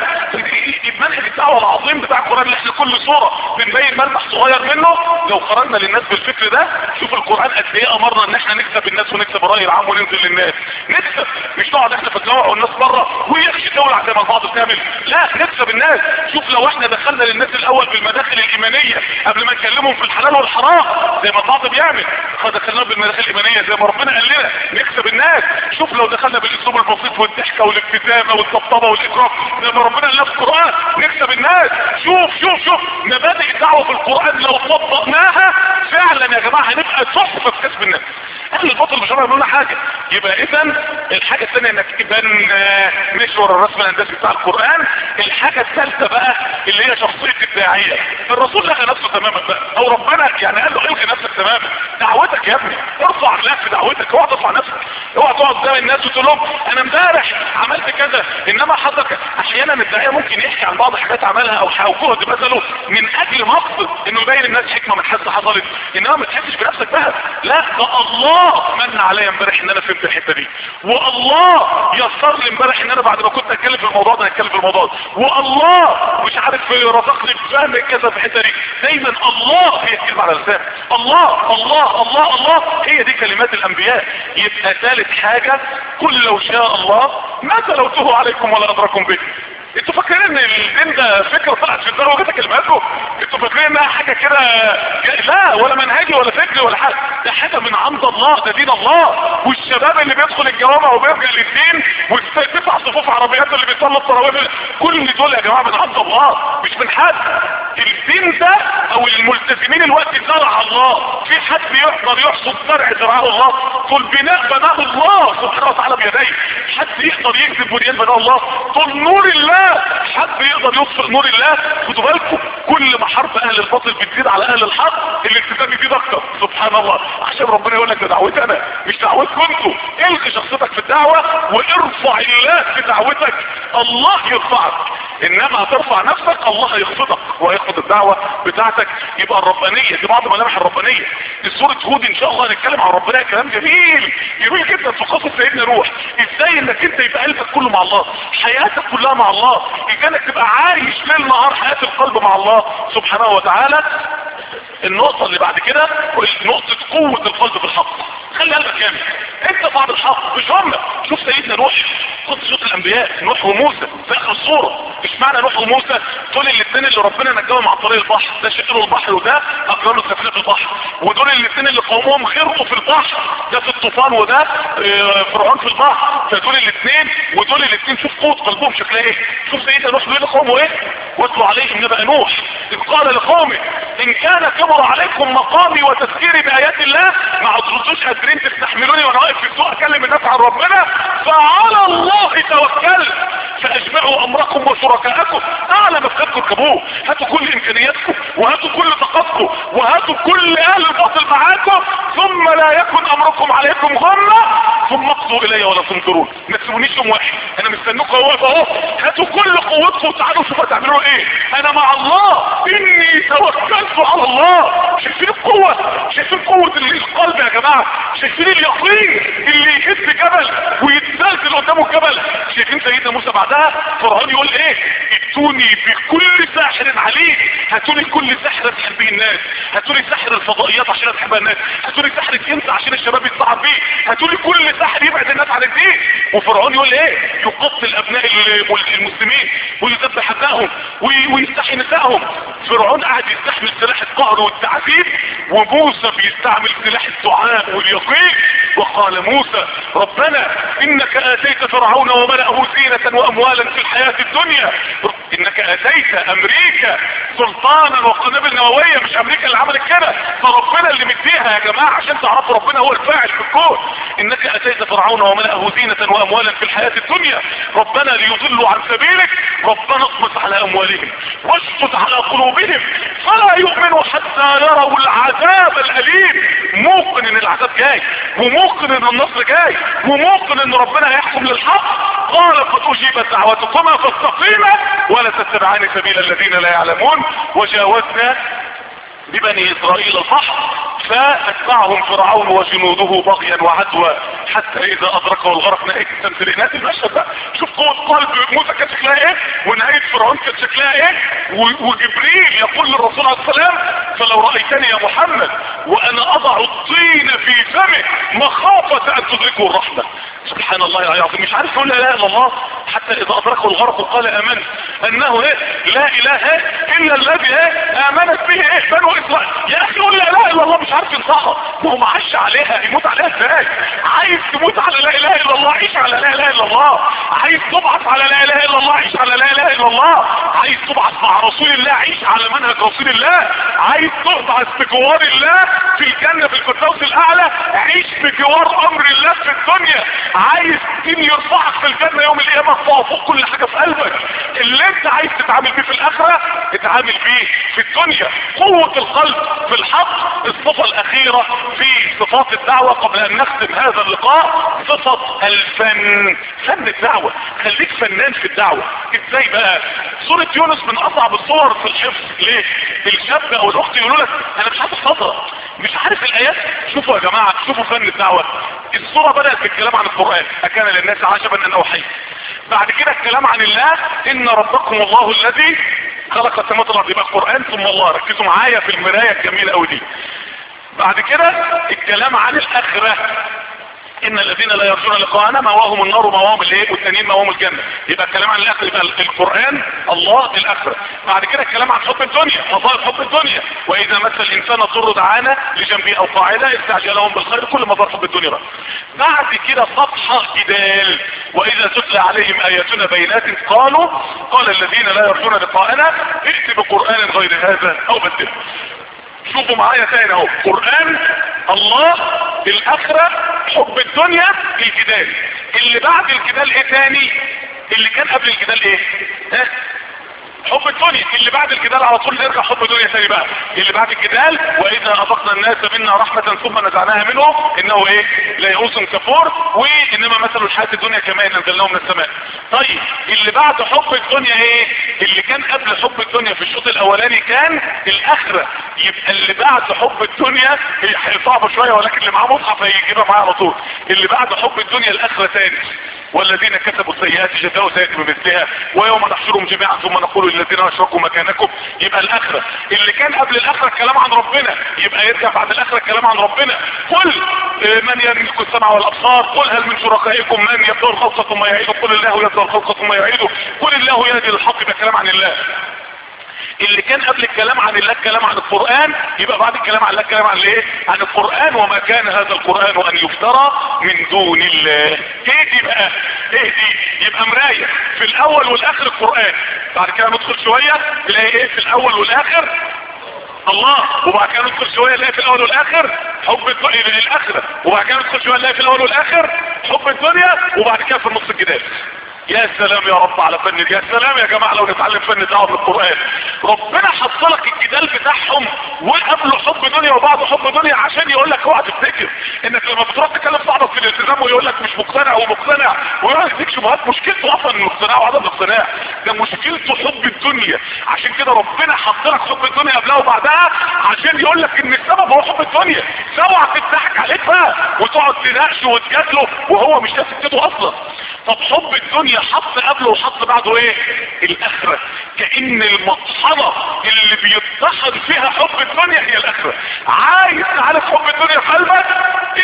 منهج الدعوة العظيم بتاع القرآن اللي احنا كل صورة بنبين ملمح صغير منه لو خرجنا للناس بالفكر ده شوف القرآن قد ايه امرنا ان احنا نكسب الناس ونكسب الرأي العام وننزل للناس نكسب مش نقعد احنا في الجامع والناس بره ويخشي تولع زي ما البعض بتعمل لا نكسب الناس شوف لو احنا دخلنا للناس الاول بالمداخل الايمانية قبل ما نكلمهم في الحلال والحرام زي ما البعض بيعمل دخلنا بالمداخل الايمانية زي ما ربنا قال لنا نكسب الناس شوف لو دخلنا بالاسلوب البسيط والضحكة والابتسامة والطبطبة والاكرام زي ما ربنا قال لنا في القرآن نكسب الناس شوف شوف شوف مبادئ الدعوة في القرآن لو طبقناها فعلا يا جماعة هنبقى تحفة في كسب الناس اهل الباطل مش هنعمل لنا حاجة يبقى اذا الحاجة الثانية انك تبان مشور الرسم الهندسي بتاع القرآن الحاجة الثالثة بقى اللي هي شخصية الداعية الرسول لغى نفسه تماما بقى او ربنا يعني قال له الغي نفسك تماما دعوتك يا ابني ارفع اخلاق في دعوتك اوعى ترفع نفسك اوعى تقعد قدام الناس وتقول لهم انا امبارح عملت كذا انما حضرتك احيانا الداعية ممكن يحكي عن بعض حاجات عملها او جهد مثله من اجل مقصد انه يبين الناس حكمة من حادثة حصلت انما ما تحسش بنفسك بقى لا ده الله من عليا امبارح ان انا فهمت الحتة دي والله يسر لي امبارح ان انا بعد ما كنت اتكلم في الموضوع ده اتكلم في الموضوع ده والله مش عارف رزقني بفهم كذا في الحته دي دايما الله هي الكلمه على لسان الله الله الله الله هي دي كلمات الانبياء يبقى ثالث حاجه قل لو شاء الله ما تلوته عليكم ولا ادراكم به انتوا فاكرين ان الدين ده فكره طلعت في دماغ وجاتك كلماته انتوا فاكرين انها حاجه كده لا ولا منهجي ولا فكري ولا حاجه ده حاجه من عند الله ده دين الله والشباب اللي بيدخل الجوامع وبيرجع للدين والتسع صفوف عربيات اللي بيصلوا التراويح كل دول يا جماعه من عند الله مش من حد الدين ده او الملتزمين الوقت زرع الله في حد يقدر يحصد زرع زرعه الله طول بناء بناه الله سبحانه وتعالى بيديه حد يقدر يكذب بنيان بناه الله طول نور الله حد يقدر يطفئ نور الله خدوا بالكم كل ما حرب اهل الباطل بتزيد على اهل الحق الالتزام يزيد اكتر سبحان الله عشان ربنا يقول لك ده دعوتي انا مش دعوتكم انتوا الغي شخصيتك في الدعوه وارفع الله في دعوتك الله يرفعك انما هترفع نفسك الله هيخفضك وهيخفض الدعوه بتاعتك يبقى الربانيه دي بعض ملامح الربانيه في سوره هود ان شاء الله هنتكلم عن ربنا كلام جميل جميل جدا في قصه سيدنا نوح ازاي انك انت يبقى قلبك كله مع الله حياتك كلها مع الله ازاي انك تبقى عايش ليل نهار حياه القلب مع الله سبحانه وتعالى النقطة اللي بعد كده نقطة قوة القلب في الحق خلي قلبك جامد انت صاحب الحق مش هم شوف سيدنا نوح قصة شوف الانبياء نوح وموسى في اخر الصورة مش معنى نوح وموسى دول الاثنين اللي ربنا نجاهم عن طريق البحر ده شقلوا البحر وده اقرروا سفينة البحر ودول الاثنين اللي قومهم غرقوا في البحر ده في الطوفان وده اه فرعون في البحر فدول الاثنين ودول الاثنين شوف قوة قلبهم شكلها ايه شوف سيدنا نوح بيقول لقومه ايه واتلوا عليهم نبأ نوح اذ قال لقومه ان كان كبر عليكم مقامي وتذكيري بآيات الله ما عدتوش قادرين تستحملوني وانا واقف في السوق اكلم الناس عن ربنا فعلى الله توكلت فاجمعوا امركم وشركاءكم اعلى ما تخافوا تركبوه هاتوا كل امكانياتكم وهاتوا كل طاقتكم وهاتوا كل اهل الباطل معاكم ثم لا يكن امركم عليكم غمة ثم اقضوا الي ولا تنظرون ما تسيبونيش يوم واحد انا مستنوكم اهو اهو هاتوا كل قوتكم وتعالوا شوفوا هتعملوا ايه انا مع الله اني توكلت على الله شايفين القوة شايفين قوة القلب يا جماعة شايفين اليقين اللي يهز جبل ويتزلزل قدامه الجبل شايفين سيدنا موسى بعدها فرعون يقول ايه ائتوني بكل ساحر عليم هاتوني كل سحر اسحب به الناس هاتوني سحر الفضائيات عشان اسحب الناس هاتوني سحر الانس عشان الشباب يتصعب بيه هاتوني كل سحر يبعد الناس عن الدين وفرعون يقول ايه يقتل ابناء المسلمين ويذبح ابنائهم ويستحي نسائهم فرعون قاعد يستحمل سلاح القهر والتعذيب وموسى بيستعمل سلاح الدعاء واليقين وقال موسى ربنا انك اتيت فرعون وملأه زينة واموالا في الحياة الدنيا انك اتيت امريكا سلطانا وقنابل نووية مش امريكا اللي عملت كده فربنا اللي مديها يا جماعة عشان تعرفوا ربنا هو الفاعل في الكون انك اتيت فرعون وملأه زينة واموالا في الحياة الدنيا ربنا ليضلوا عن سبيلك ربنا اطمس على اموالهم واشتت على قلوبهم فلا يؤمنوا حتى يروا العذاب الاليم موقن ان العذاب جاي وموقن ان النصر جاي وموقن ان ربنا هيحكم للحق قال قد اجيبت دعوتكما فاستقيما ولا تتبعان سبيل الذين لا يعلمون وجاوزنا ببني اسرائيل البحر فاتبعهم فرعون وجنوده بغيا وعدوى حتى اذا ادركه الغرق نهاية التمثيلينات المشهد ده شوف قوة قلب موسى كانت شكلها ايه ونهاية فرعون كانت شكلها ايه وجبريل يقول للرسول عليه السلام فلو رأيتني يا محمد وانا اضع الطين في فمه مخافة ان تدركه الرحمة سبحان الله العظيم مش عارف يقول لا اله الا الله حتى اذا ادركه الغرق قال امنت انه ايه لا اله الا الذي ايه امنت به ايه بنو اسرائيل يا اخي قول لا اله الا الله مش عارف ينصحها ما هو ما عاش عليها يموت عليها ازاي عايز تموت على لا اله الا الله عيش على لا اله الا الله عايز تبعث على لا اله الا الله عيش على لا اله الا الله عايز تبعث مع رسول الله عيش على منهج رسول الله عايز تبعث بجوار الله في الجنة في الفردوس الاعلى عيش بجوار امر الله في الدنيا عايز دين يرفعك في الجنة يوم القيامة فوق فوق كل حاجة في قلبك اللي انت عايز تتعامل بيه في الاخرة اتعامل بيه في الدنيا قوة القلب في الحق الصفة الاخيرة في صفات الدعوة قبل ان نختم هذا اللقاء صفة الفن فن الدعوة خليك فنان في الدعوة ازاي بقى سورة يونس من اصعب الصور في الحفظ ليه الشاب او الاخت يقولوا لك انا مش عارف احفظها مش عارف الايات شوفوا يا جماعة شوفوا فن الدعوة الصورة بدأت بالكلام عن القرآن اكان للناس عجبا ان اوحي بعد كده الكلام عن الله ان ربكم الله الذي خلق السماوات والارض يبقى القرآن ثم الله ركزوا معايا في المراية الجميلة قوي دي بعد كده الكلام عن الاخرة ان الذين لا يرجون لقاءنا مواهم النار ومواهم الايه والتانيين مواهم الجنه يبقى الكلام عن الاخره يبقى القران الله الاخره بعد كده الكلام عن حب الدنيا مظاهر حب الدنيا واذا مس الانسان ضر دعانا لجنبه او قاعده استعجلهم بالخير كل مظاهر حب الدنيا بقى بعد كده صفحه جدال واذا تتلى عليهم اياتنا بينات قالوا قال الذين لا يرجون لقاءنا ائت بقران غير هذا او بدله شوفوا معايا تاني اهو قرآن الله الاخرة حب الدنيا الجدال اللي بعد الجدال ايه تاني اللي كان قبل الجدال ايه ها حب الدنيا اللي بعد الجدال على طول نرجع حب الدنيا تاني بقى اللي بعد الجدال واذا اذقنا الناس منا رحمة ثم نزعناها منهم انه ايه لا يئوس كفور وانما مثل الحياة الدنيا كما ان انزلناه من السماء طيب اللي بعد حب الدنيا ايه اللي كان قبل حب الدنيا في الشوط الاولاني كان الاخرة يبقى اللي بعد حب الدنيا هي صعبة شوية ولكن اللي معاه مصحف هيجيبها معاه على طول اللي بعد حب الدنيا الاخرة تاني والذين كسبوا السيئات جزاؤهم سيئات بمثلها ويوم نحشرهم جميعا ثم نقول للذين اشركوا مكانكم يبقى الاخره اللي كان قبل الاخره الكلام عن ربنا يبقى يرجع بعد الاخره الكلام عن ربنا قل من يملك السمع والابصار قل هل من شركائكم من يبدا الخلق ثم يعيده قل الله يبدا الخلق ثم يعيده قل الله يهدي للحق يبقى كلام عن الله اللي كان قبل الكلام عن الله الكلام عن القرآن يبقى بعد الكلام عن الله الكلام عن ايه عن القرآن وما كان هذا القرآن ان يفترى من دون الله ايه دي بقى ايه دي يبقى مراية في الاول والاخر القرآن بعد كده ندخل شوية تلاقي ايه في الاول والاخر الله وبعد كده ندخل شوية نلاقي في الاول والاخر حب الدنيا الاخرة وبعد كده ندخل شوية نلاقي في الاول والاخر حب الدنيا وبعد كده في النص الجدال يا سلام يا رب على فن يا سلام يا جماعة لو نتعلم فن دعوة من القرآن ربنا حط لك الجدال بتاعهم وقبله حب دنيا وبعده حب دنيا عشان يقول لك اوعى تفتكر انك لما بتروح تكلم صاحبك في الالتزام ويقول لك مش مقتنع ومقتنع ويقعد يديك شبهات مشكلته اصلا الاقتناع وعدم الاقتناع ده مشكلته حب الدنيا عشان كده ربنا حط لك حب الدنيا قبلها وبعدها عشان يقول لك ان السبب هو حب الدنيا اوعى تضحك عليك بقى وتقعد تناقشه وتجادله وهو مش شايف كده اصلا طب حب الدنيا حط قبله وحط بعده ايه الاخرة كأن المطحنة اللي بيطحن فيها حب الدنيا هي الاخرة عايز تعرف حب الدنيا في قلبك اسمع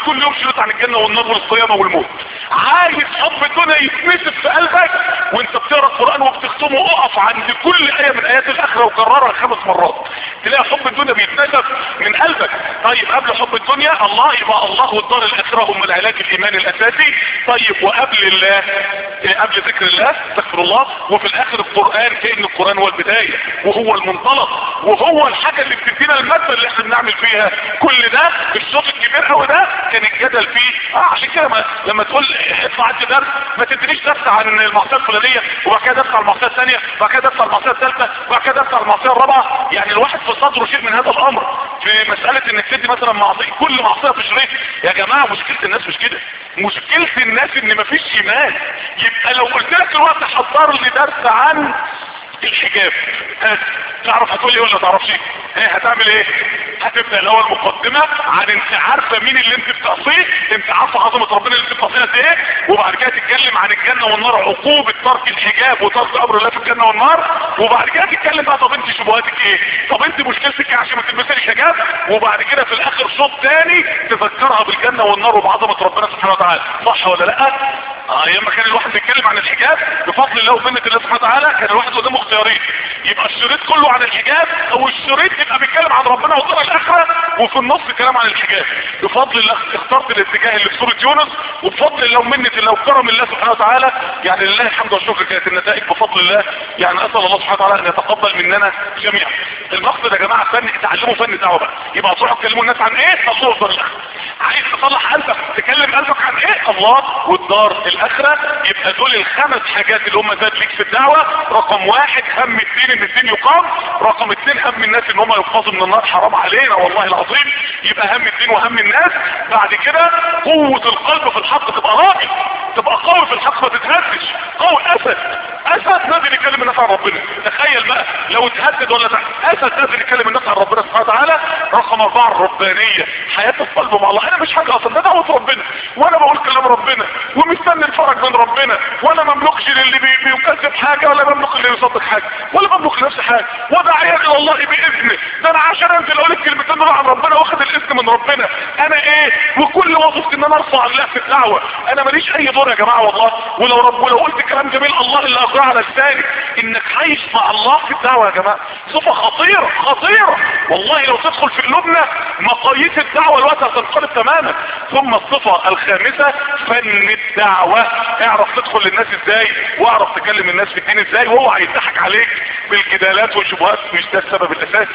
كل يوم شريط عن الجنة والنار والقيامة والموت عايز حب الدنيا يتنسف في قلبك وانت بتقرا القرآن وبتختمه اقف عند كل آية من آيات الآخرة وكررها خمس مرات تلاقي حب الدنيا بيتنسف من قلبك طيب قبل حب الدنيا الله يبقى الله والدار الآخرة هم العلاج الإيماني الأساسي طيب وقبل الله إيه قبل ذكر الله استغفر الله وفي الآخر القرآن كأن القرآن هو البداية وهو المنطلق وهو الحاجة اللي بتدينا المادة اللي احنا بنعمل فيها كل ده الصوت الكبير قوي ده كان الجدل فيه اه عشان كده ما لما تقول اطلع انت درس ما تدريش درس عن المعصيه الفلانيه وبعد كده درس عن المعصيه الثانيه وبعد كده درس عن المعصيه الثالثه وبعد كده درس عن المعصيه الرابعه يعني الواحد في صدره شيء من هذا الامر في مساله انك تدي مثلا معصيه كل معصيه في شريط يا جماعه مشكله الناس مش كده مشكله الناس ان مفيش ايمان يبقى لو قلت لك الوقت حضر لي درس عن الحجاب ها تعرف هتقول ايه ولا تعرفش ايه هتعمل ايه هتبدا الاول مقدمه عن انت عارفه مين اللي انت بتعصيه انت عارفه عظمه ربنا اللي انت بتعصيها قد ايه وبعد كده تتكلم عن الجنه والنار عقوبه ترك الحجاب وترك امر الله في الجنه والنار وبعد كده تتكلم بقى طب انت شبهاتك ايه طب انت مشكلتك ايه عشان ما تلبسي الحجاب وبعد كده في الاخر صوت تاني تذكرها بالجنه والنار وبعظمه ربنا سبحانه وتعالى صح ولا لا اه ايام ما كان الواحد بيتكلم عن الحجاب بفضل الله ومنه الله سبحانه وتعالى كان الواحد قدامه اختيارين يبقى الشريط كله عن الحجاب او الشريط يبقى بيتكلم عن ربنا والدار الاخره وفي النص كلام عن الحجاب بفضل الله اخترت الاتجاه اللي في سوره يونس وبفضل الله ومنه الله وكرم الله سبحانه وتعالى يعني لله الحمد والشكر كانت النتائج بفضل الله يعني اسال الله سبحانه وتعالى ان يتقبل مننا جميعا المقصد يا جماعه فن تعلموا فن دعوه بقى يبقى تروحوا تكلموا الناس عن ايه الله والدار الاخره عايز تصلح قلبك تكلم قلبك عن ايه الله والدار الاخره يبقى دول الخمس حاجات اللي هم زاد ليك في الدعوه رقم واحد هم الدين ان الدين يقام رقم اثنين هم الناس ان هم ينقذوا من النار حرام علينا والله العظيم يبقى هم الدين وهم الناس بعد كده قوه القلب في الحق تبقى راجل تبقى قوي في الحق ما تتهزش قوي اسد اسد نازل يكلم الناس عن ربنا تخيل بقى لو اتهدد ولا تحت اسد نازل يكلم الناس عن ربنا سبحانه وتعالى رقم اربعه الربانيه حياه القلب مع الله انا مش حاجه اصلا ده دعوه ربنا وانا بقول كلام ربنا ومستني الفرج من ربنا وانا مملكش للي بي- بيكذب حاجه ولا بملك اللي يصدق حاجه ولا بملك لنفسي حاجه وداعيا الى الله باذنه ده انا عشان انزل اقول الكلمتين دول عن ربنا واخد الاذن من ربنا انا ايه وكل وظيفتي ان انا ارفع الله في الدعوه انا ماليش اي دور يا جماعه والله ولو رب ولو قلت كلام جميل الله اللي اقراه على لساني انك عايش مع الله في الدعوه يا جماعه صفه خطيره خطيره والله لو تدخل في قلوبنا مقاييس الدعوه الوقت هتنقلب تماما ثم الصفه الخامسه فن الدعوه اعرف تدخل للناس ازاي واعرف تكلم الناس في الدين ازاي وهو هيضحك عليك بالجدالات والشبهات مش ده السبب الاساسي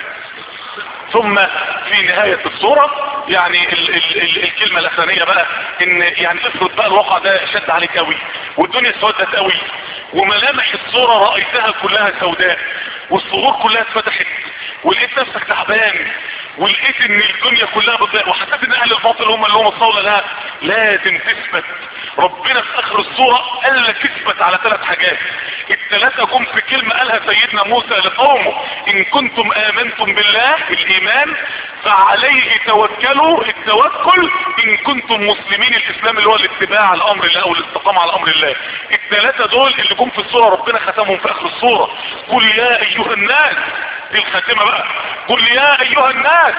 ثم في نهاية الصورة يعني ال ال ال الكلمة الاخرانية بقى ان يعني افرض بقى الواقع ده شد عليك قوي والدنيا اسودت قوي وملامح الصورة رأيتها كلها سوداء والصغور كلها اتفتحت ولقيت نفسك تعبان ولقيت ان الدنيا كلها بتضيع وحسيت ان اهل الباطل هم اللي هم الصولة لا لازم تثبت ربنا في اخر الصورة قال لك اثبت على ثلاث حاجات الثلاثة جم في كلمة قالها سيدنا موسى لقومه ان كنتم امنتم بالله الايمان فعليه توكلوا التوكل ان كنتم مسلمين الاسلام اللي هو الاتباع على امر الله او الاستقامة على امر الله الثلاثة دول اللي جم في الصورة ربنا ختمهم في اخر الصورة قل يا ايها الناس دي الخاتمة بقى قل يا ايها الناس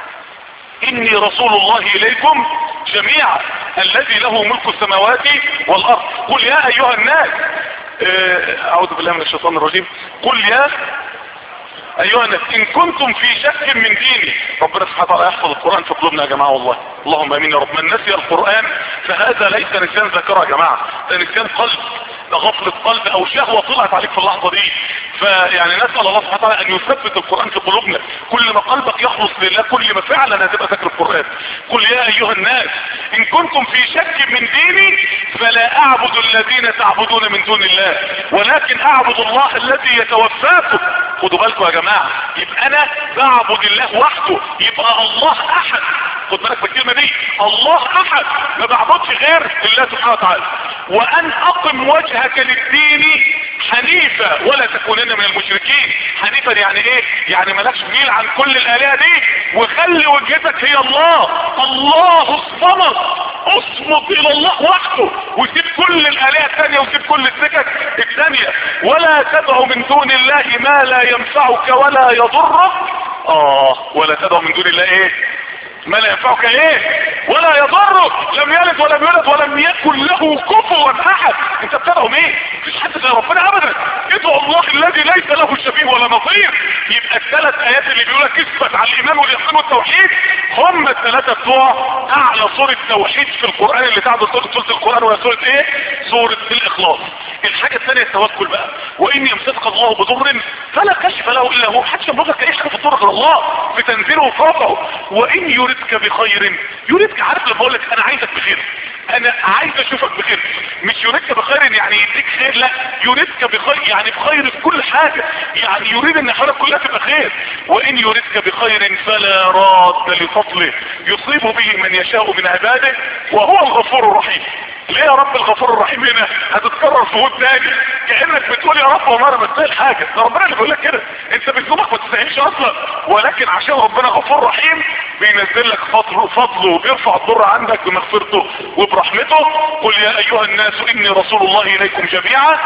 اني رسول الله اليكم جميعا الذي له ملك السماوات والارض قل يا ايها الناس آه، اعوذ بالله من الشيطان الرجيم قل يا ايها الناس ان كنتم في شك من ديني ربنا سبحانه وتعالى يحفظ القرآن في قلوبنا يا جماعة والله اللهم امين يا رب من نسي القرآن فهذا ليس نسيان ذاكرة يا جماعة ده نسيان قلب ده غفلة قلب او شهوة طلعت عليك في اللحظة دي فيعني نسأل الله سبحانه وتعالى ان يثبت القرآن في قلوبنا كل ما قلبك يخلص لله كل ما فعلا هتبقى ذاكر القرآن قل يا ايها الناس ان كنتم في شك من ديني فلا اعبد الذين تعبدون من دون الله ولكن اعبد الله الذي يتوفاكم خدوا بالكم يا جماعة يبقى انا بعبد الله وحده يبقى الله احد خد بالك بالكلمة دي الله احد ما بعبدش غير الله سبحانه وتعالى وان اقم وجهك للدين حنيفة ولا تكونن من المشركين حنيفا يعني ايه يعني مالكش ميل عن كل الالهة دي وخلي وجهتك هي الله الله الصمد اصمت الى الله وحده وسيب كل الالهة الثانية وسيب كل السكك الثانية ولا تدعو من دون الله ما لا ينفعك ولا يضرك اه ولا تدعو من دون الله ايه ما لا ينفعك ايه ولا يضرك لم يلد ولم يولد ولم يكن له كفوا احد انت بتدعو مين مفيش حد زي ربنا ابدا ادعو الله الذي ليس له شبيه ولا نظير يبقى الثلاث ايات اللي بيقول لك اثبت على الايمان واليقين والتوحيد هم الثلاثه بتوع اعلى سوره توحيد في القران اللي تعدل سوره سوره القران وهي سوره ايه سوره الاخلاص الحاجه الثانيه التوكل بقى وان يمسسك الله بضر فلا كشف له الا هو محدش يملك اي حاجه في الضر غير الله في تنزيله وفرقه وان يردك بخير يردك عارف لما اقول لك انا عايزك بخير انا عايز اشوفك بخير مش يريدك بخير يعني يديك خير لا يريدك بخير يعني بخير في كل حاجة يعني يريد ان حالك كلها تبقى خير وان يريدك بخير فلا راد لفضله يصيب به من يشاء من عباده وهو الغفور الرحيم ليه يا رب الغفور الرحيم هنا هتتكرر في هود تاني كانك بتقول يا رب والله انا بستاهل حاجه ده ربنا اللي بيقول لك كده انت بذنوبك ما تستاهلش اصلا ولكن عشان ربنا غفور رحيم بينزل لك فضله فضله وبيرفع الضر عندك بمغفرته وبرحمته قل يا ايها الناس اني رسول الله اليكم جميعا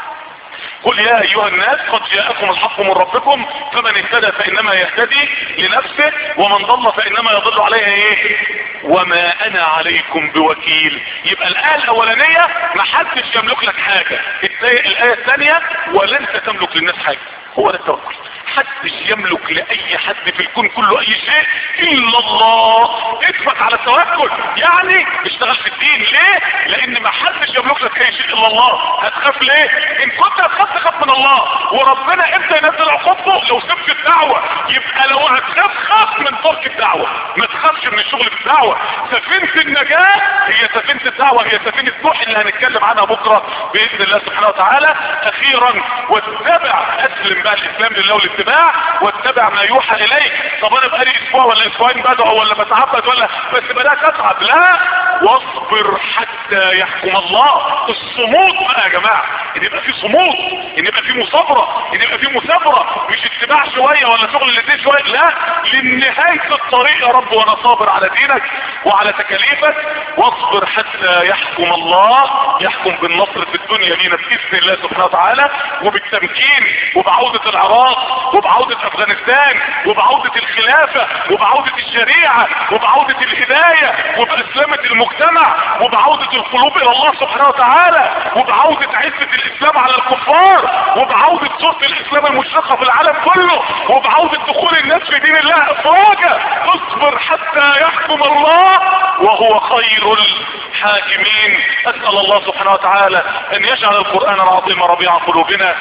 قل يا ايها الناس قد جاءكم الحق من ربكم فمن اهتدى فانما يهتدي لنفسه ومن ضل فانما يضل عليها ايه وما انا عليكم بوكيل يبقى الايه الاولانيه ما حدش يملك لك حاجه الايه الثانيه ولن تملك للناس حاجه هو ده التوكل محدش يملك لاي حد في الكون كله اي شيء الا الله اثبت على التوكل يعني اشتغل في الدين ليه لان ما حدش يملك لك اي شيء الا الله هتخاف ليه ان كنت هتخاف تخاف من الله وربنا امتى ينزل عقوبته لو سبت الدعوه يبقى لو هتخاف خاف من ترك الدعوه ما تخافش من الشغل في الدعوه سفينه النجاه هي سفينه الدعوه هي سفينه نوح اللي هنتكلم عنها بكره باذن الله سبحانه وتعالى اخيرا واتبع اسلم بقى الاسلام لله والاتباع واتبع ما يوحى اليك طب انا بقالي اسبوع ولا اسبوعين بدعو ولا بتعبد ولا بس بدات اتعب لا واصبر حتى يحكم الله الصمود بقى يا جماعه ان يبقى في صمود ان يبقى في مصابره ان يبقى في مثابره مش اتباع شويه ولا شغل الاثنين شويه لا لنهايه الطريق يا رب وانا صابر على دينك وعلى تكاليفك واصبر حتى يحكم الله يحكم بالنصر في الدنيا لينا باذن الله سبحانه وتعالى وبالتمكين وبعوده العراق وبعودة افغانستان وبعودة الخلافة وبعودة الشريعة وبعودة الهداية وباسلامة المجتمع وبعودة القلوب الى الله سبحانه وتعالى وبعودة عزة الاسلام على الكفار وبعودة صورة الاسلام المشرقة في العالم كله وبعودة دخول الناس في دين الله افواجا اصبر حتى يحكم الله وهو خير الحاكمين اسأل الله سبحانه وتعالى ان يجعل القرآن العظيم ربيع قلوبنا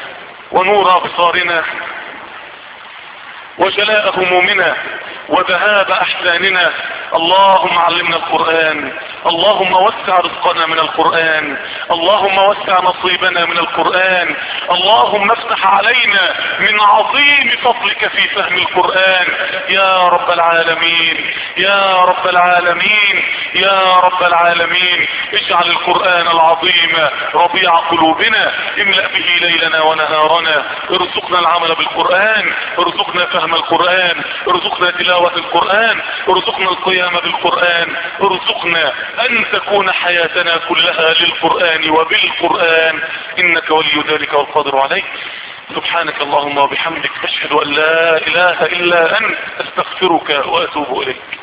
ونور ابصارنا وجلاء همومنا وذهاب احزاننا اللهم علمنا القرآن اللهم وسع رزقنا من القرآن اللهم وسع نصيبنا من القرآن اللهم افتح علينا من عظيم فضلك في فهم القرآن يا رب العالمين يا رب العالمين يا رب العالمين اجعل القرآن العظيم ربيع قلوبنا املأ به ليلنا ونهارنا ارزقنا العمل بالقرآن ارزقنا فهم القرآن ارزقنا تلاوة القرآن ارزقنا القيام بالقرآن ارزقنا ان تكون حياتنا كلها للقرآن وبالقرآن انك ولي ذلك والقادر عليه سبحانك اللهم وبحمدك اشهد ان لا اله الا انت استغفرك واتوب اليك